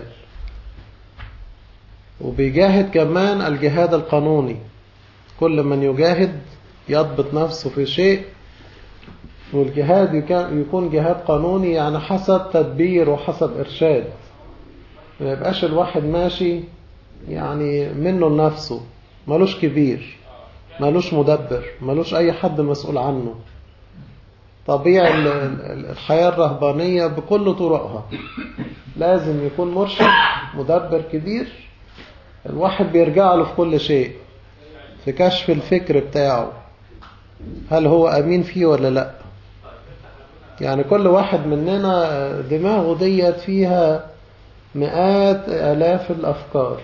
وبيجاهد كمان الجهاد القانوني كل من يجاهد يضبط نفسه في شيء والجهاد يكون جهاد قانوني يعني حسب تدبير وحسب إرشاد ما يبقاش الواحد ماشي يعني منه لنفسه ملوش كبير ملوش مدبر ملوش أي حد مسؤول عنه طبيعي الحياة الرهبانية بكل طرقها لازم يكون مرشد مدبر كبير الواحد بيرجع له في كل شيء في كشف الفكر بتاعه هل هو أمين فيه ولا لا يعني كل واحد مننا دماغه ديت فيها مئات آلاف الأفكار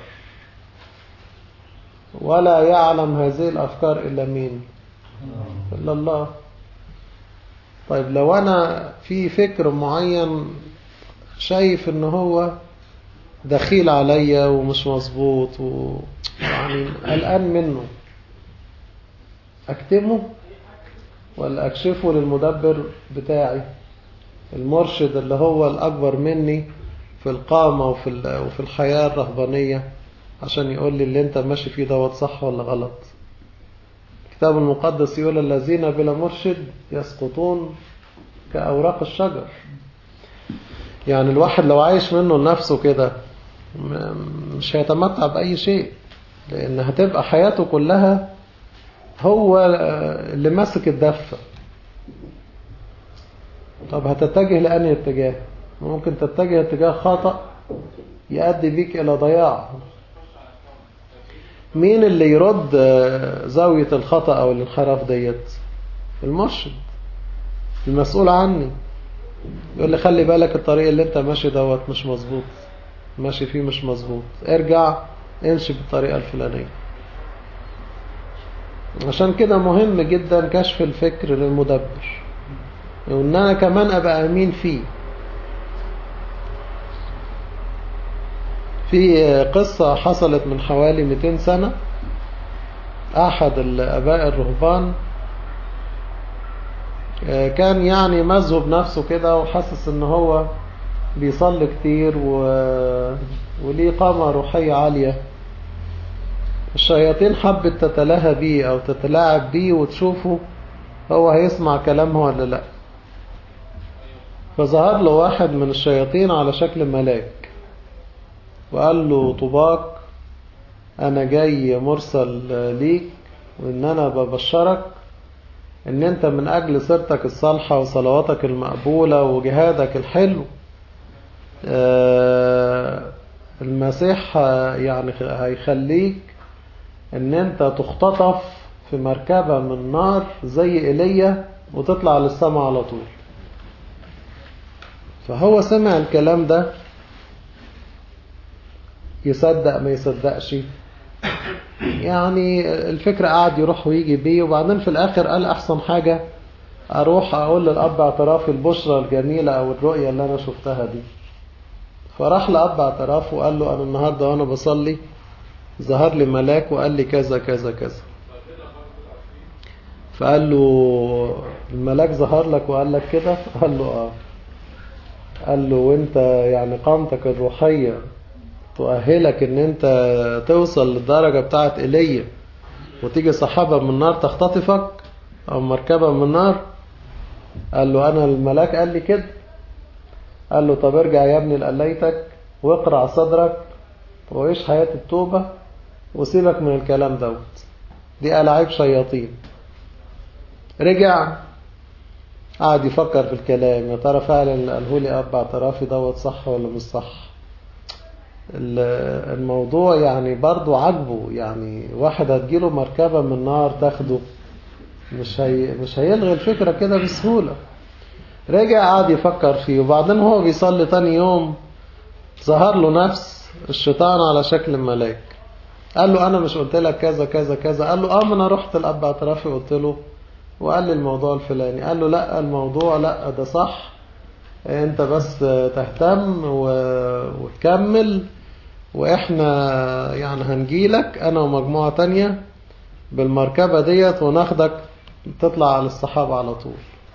ولا يعلم هذه الأفكار إلا مين إلا الله طيب لو أنا في فكر معين شايف إن هو دخيل عليا ومش مظبوط ويعني قلقان منه أكتمه ولا أكشفه للمدبر بتاعي المرشد اللي هو الأكبر مني في القامة وفي وفي الحياة الرهبانية عشان يقول لي اللي انت ماشي فيه دوت صح ولا غلط الكتاب المقدس يقول الذين بلا مرشد يسقطون كأوراق الشجر يعني الواحد لو عايش منه لنفسه كده مش هيتمتع بأي شيء لأن هتبقى حياته كلها هو اللي ماسك الدفة طب هتتجه لأنهي اتجاه ممكن تتجه اتجاه خطأ يؤدي بيك إلى ضياع مين اللي يرد زاوية الخطأ أو الانحراف ديت المرشد المسؤول عني يقول لي خلي بالك الطريق اللي انت ماشي دوت مش مظبوط ماشي فيه مش مظبوط ارجع امشي بالطريقة الفلانية عشان كده مهم جدا كشف الفكر للمدبر وان انا كمان ابقى امين فيه في قصة حصلت من حوالي 200 سنة أحد الأباء الرهبان كان يعني مذهب نفسه كده وحاسس ان هو بيصلي كتير و... وليه قامة روحية عالية الشياطين حبت تتلاهى بيه او تتلاعب بيه وتشوفه هو هيسمع كلامه ولا لا فظهر له واحد من الشياطين على شكل ملاك وقال له طباق انا جاي مرسل ليك وان انا ببشرك ان انت من اجل سيرتك الصالحة وصلواتك المقبولة وجهادك الحلو المسيح يعني هيخليك ان انت تختطف في مركبة من نار زي ايليا وتطلع للسماء على طول فهو سمع الكلام ده يصدق ما يصدقش يعني الفكرة قعد يروح ويجي بيه وبعدين في الآخر قال أحسن حاجة أروح أقول للأب اعترافي البشرة الجميلة أو الرؤية اللي أنا شفتها دي فراح لأب اعترافه وقال له أنا النهاردة وأنا بصلي ظهر لي ملاك وقال لي كذا كذا كذا فقال له الملاك ظهر لك وقال لك كده قال له آه قال له وانت يعني قامتك الروحية تؤهلك ان انت توصل للدرجة بتاعت ايليا وتيجي صحابة من النار تختطفك او مركبة من النار قال له انا الملاك قال لي كده قال له طب ارجع يا ابني لقليتك واقرع صدرك وعيش حياة التوبة وسيبك من الكلام دوت دي ألعاب شياطين رجع قعد يفكر في الكلام يا ترى فعلا اللي قاله لي اب اعترافي دوت صح ولا مش صح الموضوع يعني برضو عجبه يعني واحد هتجيله مركبة من نار تاخده مش هي مش هيلغي الفكرة كده بسهولة رجع قعد يفكر فيه وبعدين هو بيصلي تاني يوم ظهر له نفس الشيطان على شكل ملاك قال له انا مش قلت لك كذا كذا كذا قال له اه ما انا رحت الاب اعترافي قلت له وقال لي الموضوع الفلاني قال له لا الموضوع لا ده صح انت بس تهتم و... وتكمل واحنا يعني هنجيلك انا ومجموعة تانية بالمركبة ديت وناخدك تطلع على الصحابة على طول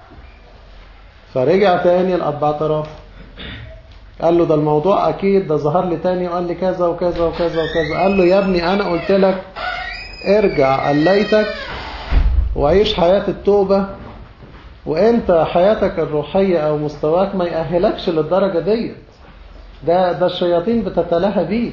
فرجع تاني الأب اعترف قال له ده الموضوع أكيد ده ظهر لي تاني وقال لي كذا وكذا وكذا وكذا قال له يا ابني أنا قلت لك ارجع قليتك وعيش حياة التوبة وانت حياتك الروحية او مستواك ما يأهلكش للدرجة ديت ده ده الشياطين بتتلاهى بيك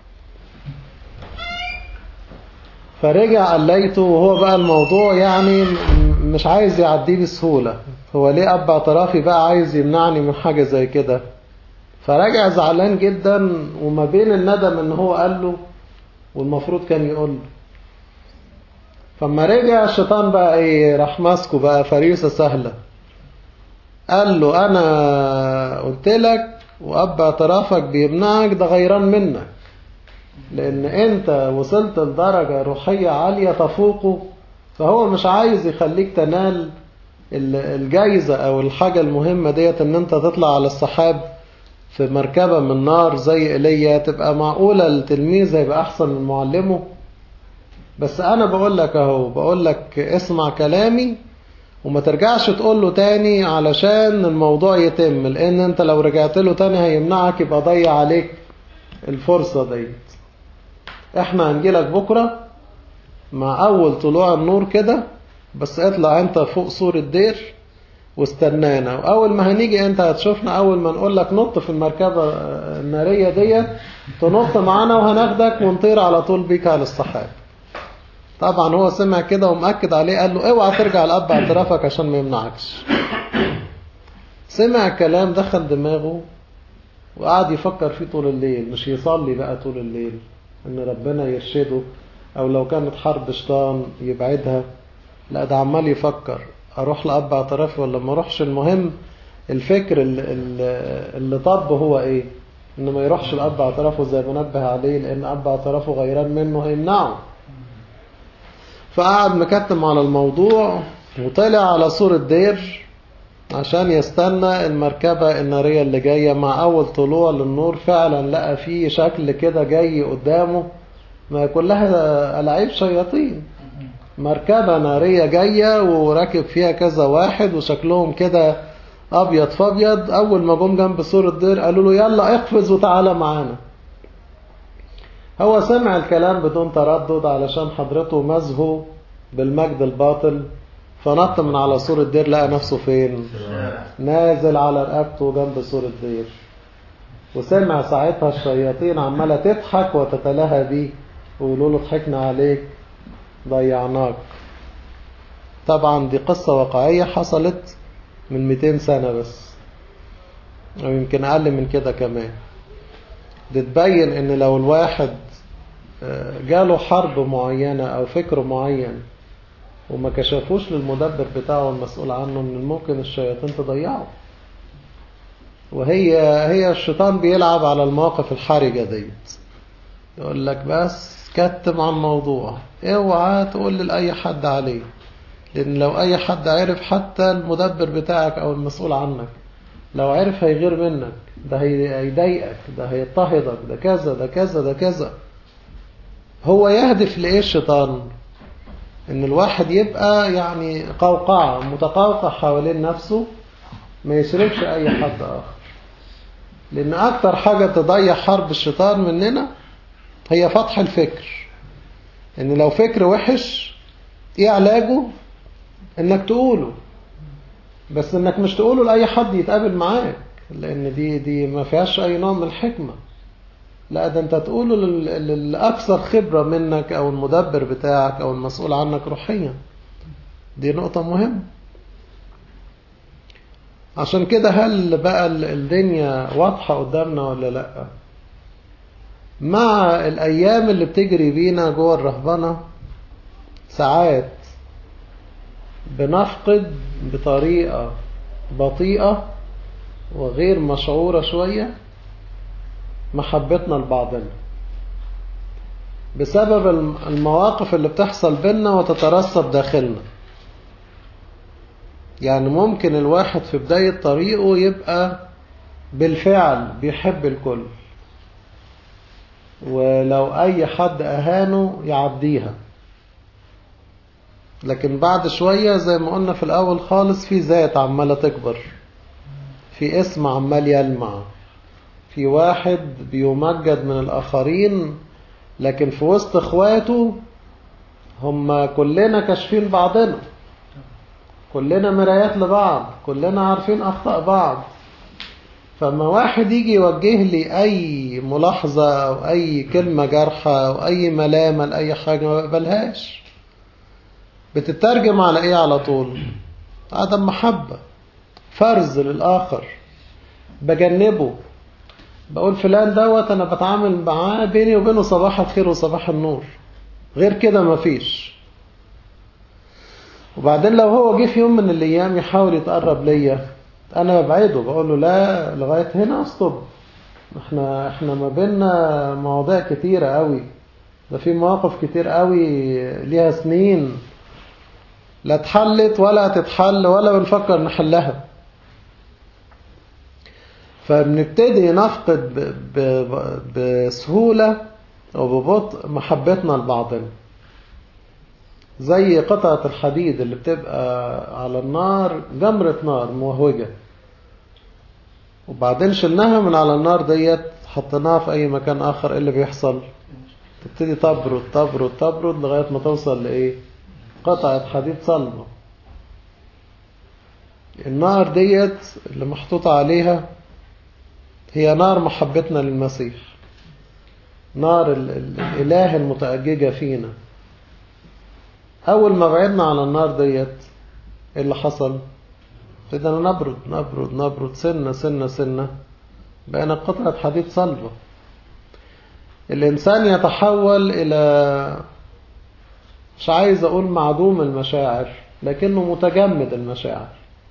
فرجع قليته وهو بقى الموضوع يعني مش عايز يعديه بسهولة هو ليه أب اعترافي بقى عايز يمنعني من حاجة زي كده فرجع زعلان جدا وما بين الندم ان هو قال له والمفروض كان يقول له فما رجع الشيطان بقى ايه راح ماسكه بقى فريسة سهلة قال له انا قلت لك واب اعترافك بيمنعك ده غيران منك لان انت وصلت لدرجة روحية عالية تفوقه فهو مش عايز يخليك تنال الجايزة او الحاجة المهمة ديت ان انت تطلع على السحاب في مركبة من نار زي ايليا تبقى معقولة التلميذ هيبقى احسن من معلمه بس انا بقول لك اهو بقول لك اسمع كلامي وما ترجعش تقول له تاني علشان الموضوع يتم لان انت لو رجعت له تاني هيمنعك يبقى ضيع عليك الفرصة ديت احنا هنجيلك بكرة مع اول طلوع النور كده بس اطلع انت فوق سور الدير واستنانا واول ما هنيجي انت هتشوفنا اول ما نقول لك نط في المركبة النارية ديت تنط معانا وهناخدك ونطير على طول بيك على السحاب طبعا هو سمع كده ومأكد عليه قال له اوعى ترجع لأب اعترافك عشان ما يمنعكش سمع الكلام دخل دماغه وقعد يفكر فيه طول الليل مش يصلي بقى طول الليل ان ربنا يرشده او لو كانت حرب شيطان يبعدها لا ده عمال يفكر اروح لأب اعترافي ولا ما اروحش المهم الفكر اللي, اللي طب هو ايه انه ما يروحش لأب اعترافه زي ما نبه عليه لان أب اعترافه غيران منه هيمنعه فقعد مكتم على الموضوع وطلع على سور الدير عشان يستنى المركبة النارية اللي جاية مع أول طلوع للنور فعلا لقى فيه شكل كده جاي قدامه ما كلها ألعاب شياطين مركبة نارية جاية وراكب فيها كذا واحد وشكلهم كده أبيض فأبيض أول ما جم جنب سور الدير قالوا له يلا اقفز وتعالى معانا هو سمع الكلام بدون تردد علشان حضرته مزهو بالمجد الباطل فنط من على سور الدير لقى نفسه فين نازل على رقبته جنب سور الدير وسمع ساعتها الشياطين عمالة تضحك وتتلهى بيه ويقولوا له ضحكنا عليك ضيعناك طبعا دي قصة واقعية حصلت من 200 سنة بس أو يمكن أقل من كده كمان دي تبين ان لو الواحد جاله حرب معينة او فكر معين وما كشفوش للمدبر بتاعه المسؤول عنه من الممكن الشياطين تضيعه وهي هي الشيطان بيلعب على المواقف الحرجة ديت يقول لك بس كتم عن الموضوع اوعى تقول لأي حد عليه لان لو اي حد عرف حتى المدبر بتاعك او المسؤول عنك لو عرف هيغير منك ده هيضايقك ده هيضطهدك ده كذا ده كذا ده كذا هو يهدف لإيه الشيطان إن الواحد يبقى يعني قوقعة متقوقع حوالين نفسه ما يشركش أي حد آخر لأن أكتر حاجة تضيع حرب الشيطان مننا هي فتح الفكر إن لو فكر وحش إيه علاجه إنك تقوله بس إنك مش تقوله لأي حد يتقابل معاك لأن دي دي ما فيهاش أي نوع من الحكمة لا ده أنت تقوله للأكثر خبرة منك أو المدبر بتاعك أو المسؤول عنك روحيا دي نقطة مهمة عشان كده هل بقى الدنيا واضحة قدامنا ولا لأ مع الأيام اللي بتجري بينا جوه الرهبنة ساعات بنفقد بطريقة بطيئة وغير مشعورة شوية محبتنا لبعضنا بسبب المواقف اللي بتحصل بينا وتترسب داخلنا يعني ممكن الواحد في بداية طريقه يبقى بالفعل بيحب الكل ولو أي حد أهانه يعديها لكن بعد شوية زي ما قلنا في الأول خالص في ذات عمالة تكبر في اسم عمال يلمع في واحد بيمجد من الآخرين لكن في وسط اخواته هم كلنا كاشفين بعضنا كلنا مرايات لبعض كلنا عارفين أخطاء بعض فما واحد يجي يوجه لي أي ملاحظة أو أي كلمة جارحة أو أي ملامة لأي حاجة ما بقبلهاش بتترجم على إيه على طول عدم محبة فرز للآخر بجنبه بقول فلان دوت أنا بتعامل معاه بيني وبينه صباح الخير وصباح النور غير كده مفيش وبعدين لو هو جه في يوم من الأيام يحاول يتقرب ليا أنا ببعده بقول له لا لغاية هنا استوب احنا احنا ما بيننا مواضيع كتيرة قوي ده في مواقف كتير قوي ليها سنين لا اتحلت ولا هتتحل ولا بنفكر نحلها فبنبتدي نفقد ب- ب- بسهولة وببطء محبتنا لبعضنا زي قطعة الحديد اللي بتبقى على النار جمرة نار موهوجة وبعدين شلناها من على النار ديت حطيناها في أي مكان آخر إيه اللي بيحصل تبتدي تبرد تبرد تبرد لغاية ما توصل لإيه قطعة حديد صلبة النار ديت اللي محطوطة عليها هي نار محبتنا للمسيح نار ال- ال- الإله المتأججة فينا أول ما بعدنا عن النار ديت إيه اللي حصل ابتدينا نبرد نبرد نبرد سنة سنة سنة بقينا قطعة حديد صلبة الإنسان يتحول إلى مش عايز أقول معدوم المشاعر لكنه متجمد المشاعر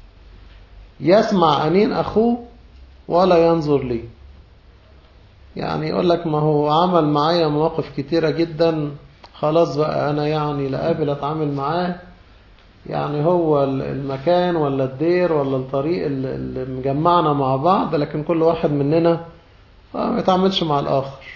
يسمع أنين أخوه ولا ينظر لي يعني يقول لك ما هو عمل معايا مواقف كتيرة جدا خلاص بقى أنا يعني لا قابل أتعامل معاه يعني هو المكان ولا الدير ولا الطريق اللي اللي مجمعنا مع بعض لكن كل واحد مننا ما يتعاملش مع الآخر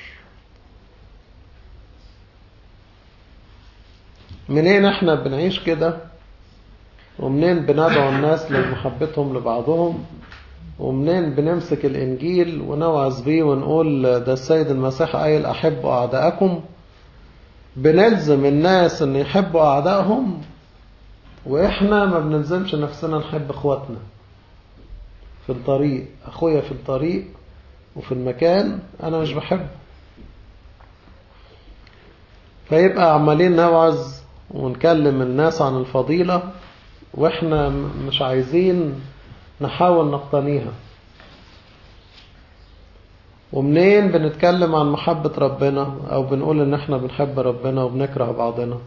منين احنا بنعيش كده ومنين بندعو الناس لمحبتهم لبعضهم ومنين بنمسك الإنجيل ونوعظ بيه ونقول ده السيد المسيح قايل أحبوا أعداءكم بنلزم الناس ان يحبوا أعدائهم وإحنا ما بنلزمش نفسنا نحب إخواتنا في الطريق أخويا في الطريق وفي المكان أنا مش بحبه فيبقى عمالين نوعظ ونكلم الناس عن الفضيلة وإحنا مش عايزين نحاول نقتنيها ومنين بنتكلم عن محبة ربنا أو بنقول إن إحنا بنحب ربنا وبنكره بعضنا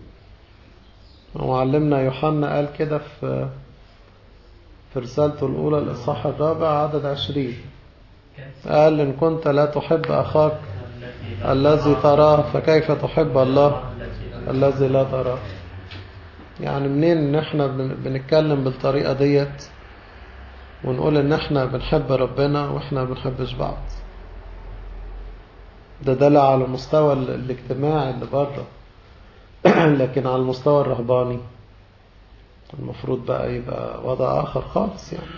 وعلمنا يوحنا قال كده في في رسالته الأولى الإصحاح الرابع عدد عشرين قال إن كنت لا تحب أخاك الذي تراه فكيف تحب الله الذي لا تراه يعني منين إن إحنا بنتكلم بالطريقة ديت ونقول إن إحنا بنحب ربنا وإحنا بنحبش بعض ده دل على المستوى الاجتماعي اللي بره لكن على المستوى الرهباني المفروض بقى يبقى وضع آخر خالص يعني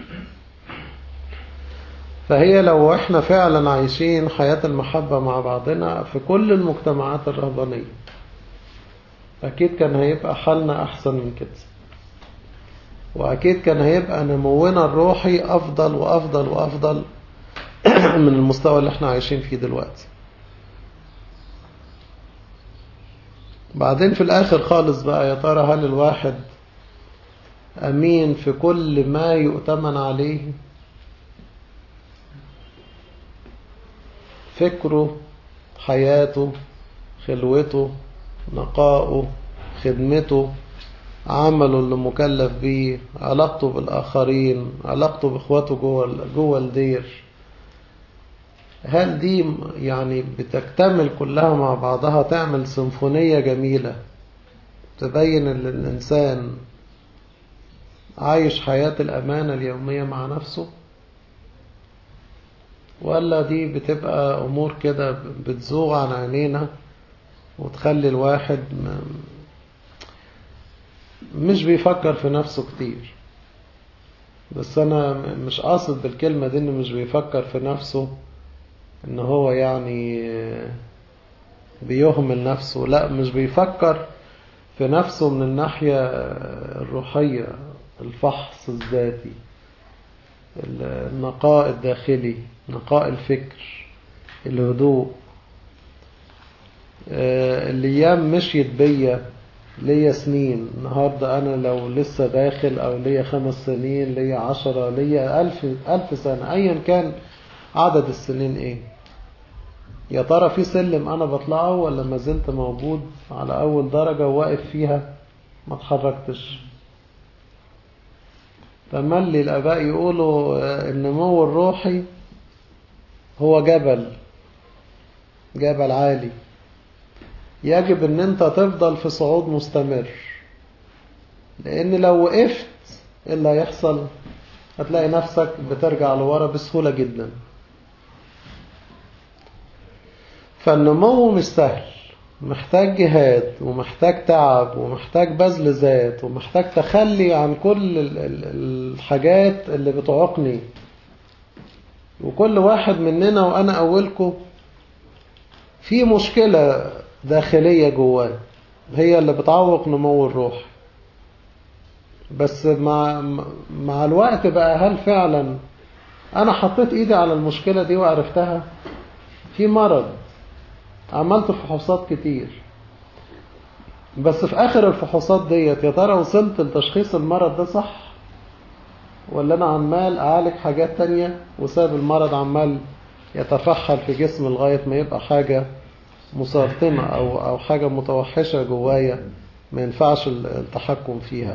فهي لو احنا فعلا عايشين حياة المحبة مع بعضنا في كل المجتمعات الرهبانية أكيد كان هيبقى حالنا أحسن من كده وأكيد كان هيبقى نمونا الروحي أفضل وأفضل وأفضل من المستوى اللي احنا عايشين فيه دلوقتي بعدين في الآخر خالص بقى يا ترى هل الواحد أمين في كل ما يؤتمن عليه فكره حياته خلوته نقاؤه خدمته عمله اللي مكلف بيه علاقته بالآخرين علاقته بإخواته جوه جوه الدير هل دي يعني بتكتمل كلها مع بعضها تعمل سيمفونية جميلة تبين ان الإنسان عايش حياة الأمانة اليومية مع نفسه ولا دي بتبقى أمور كده بتزوغ عن عينينا وتخلي الواحد مش بيفكر في نفسه كتير بس أنا مش قاصد بالكلمة دي إنه مش بيفكر في نفسه إن هو يعني بيهمل نفسه لا مش بيفكر في نفسه من الناحية الروحية الفحص الذاتي النقاء الداخلي نقاء الفكر الهدوء الأيام مشيت بيا ليا سنين النهاردة أنا لو لسه داخل أو ليا خمس سنين ليا عشرة ليا ألف, ألف سنة أيا كان عدد السنين إيه يا ترى في سلم أنا بطلعه ولا ما زلت موجود على أول درجة وواقف فيها ما اتحركتش تملي الآباء يقولوا النمو الروحي هو جبل جبل عالي يجب ان انت تفضل في صعود مستمر لان لو وقفت ايه اللي هيحصل هتلاقي نفسك بترجع لورا بسهولة جدا فالنمو مش سهل محتاج جهاد ومحتاج تعب ومحتاج بذل ذات ومحتاج تخلي عن كل الحاجات اللي بتعوقني وكل واحد مننا وانا اولكم في مشكلة داخلية جواه هي اللي بتعوق نمو الروح بس مع مع الوقت بقى هل فعلا انا حطيت ايدي على المشكلة دي وعرفتها في مرض عملت فحوصات كتير بس في اخر الفحوصات ديت يا ترى وصلت لتشخيص المرض ده صح ولا انا عمال اعالج حاجات تانية وساب المرض عمال يتفحل في جسمي لغاية ما يبقى حاجة مسرطنة أو, أو حاجة متوحشة جوايا ما ينفعش التحكم فيها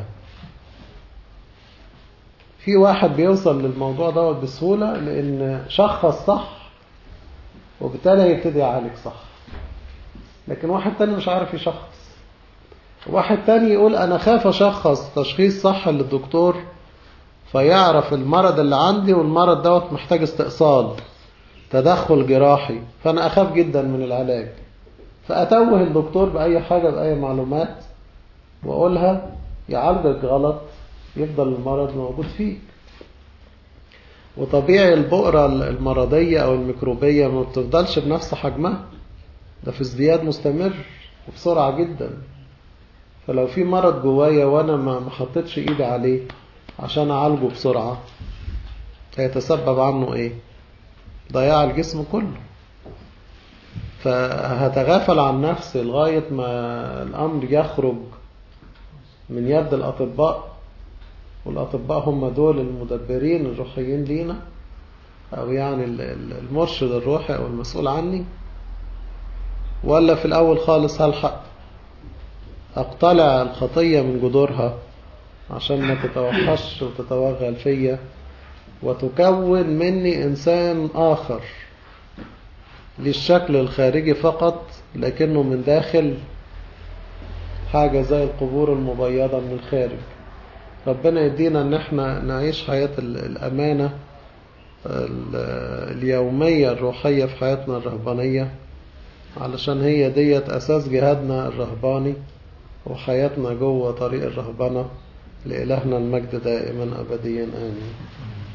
في واحد بيوصل للموضوع دوت بسهولة لأن شخص صح وبالتالي هيبتدي يعالج صح لكن واحد تاني مش عارف يشخص واحد تاني يقول أنا خاف أشخص تشخيص صح للدكتور فيعرف المرض اللي عندي والمرض دوت محتاج استئصال تدخل جراحي فأنا أخاف جدا من العلاج فأتوه الدكتور بأي حاجة بأي معلومات وأقولها يعالجك غلط يفضل المرض موجود فيك وطبيعي البؤرة المرضية أو الميكروبية ما بتفضلش بنفس حجمها ده في ازدياد مستمر وبسرعة جدا فلو في مرض جوايا وأنا ما حطيتش إيدي عليه عشان أعالجه بسرعة هيتسبب عنه إيه؟ ضياع الجسم كله فهتغافل عن نفسي لغاية ما الأمر يخرج من يد الأطباء والأطباء هم دول المدبرين الروحيين لينا أو يعني المرشد الروحي أو المسؤول عني ولا في الأول خالص هلحق أقتلع الخطية من جذورها عشان ما تتوحش وتتوغل فيا وتكون مني إنسان آخر للشكل الخارجي فقط لكنه من داخل حاجة زي القبور المبيضة من الخارج ربنا يدينا ان احنا نعيش حياة الأمانة اليومية الروحية في حياتنا الرهبانية علشان هي ديت أساس جهادنا الرهباني وحياتنا جوه طريق الرهبنة لإلهنا المجد دائما أبديا آمين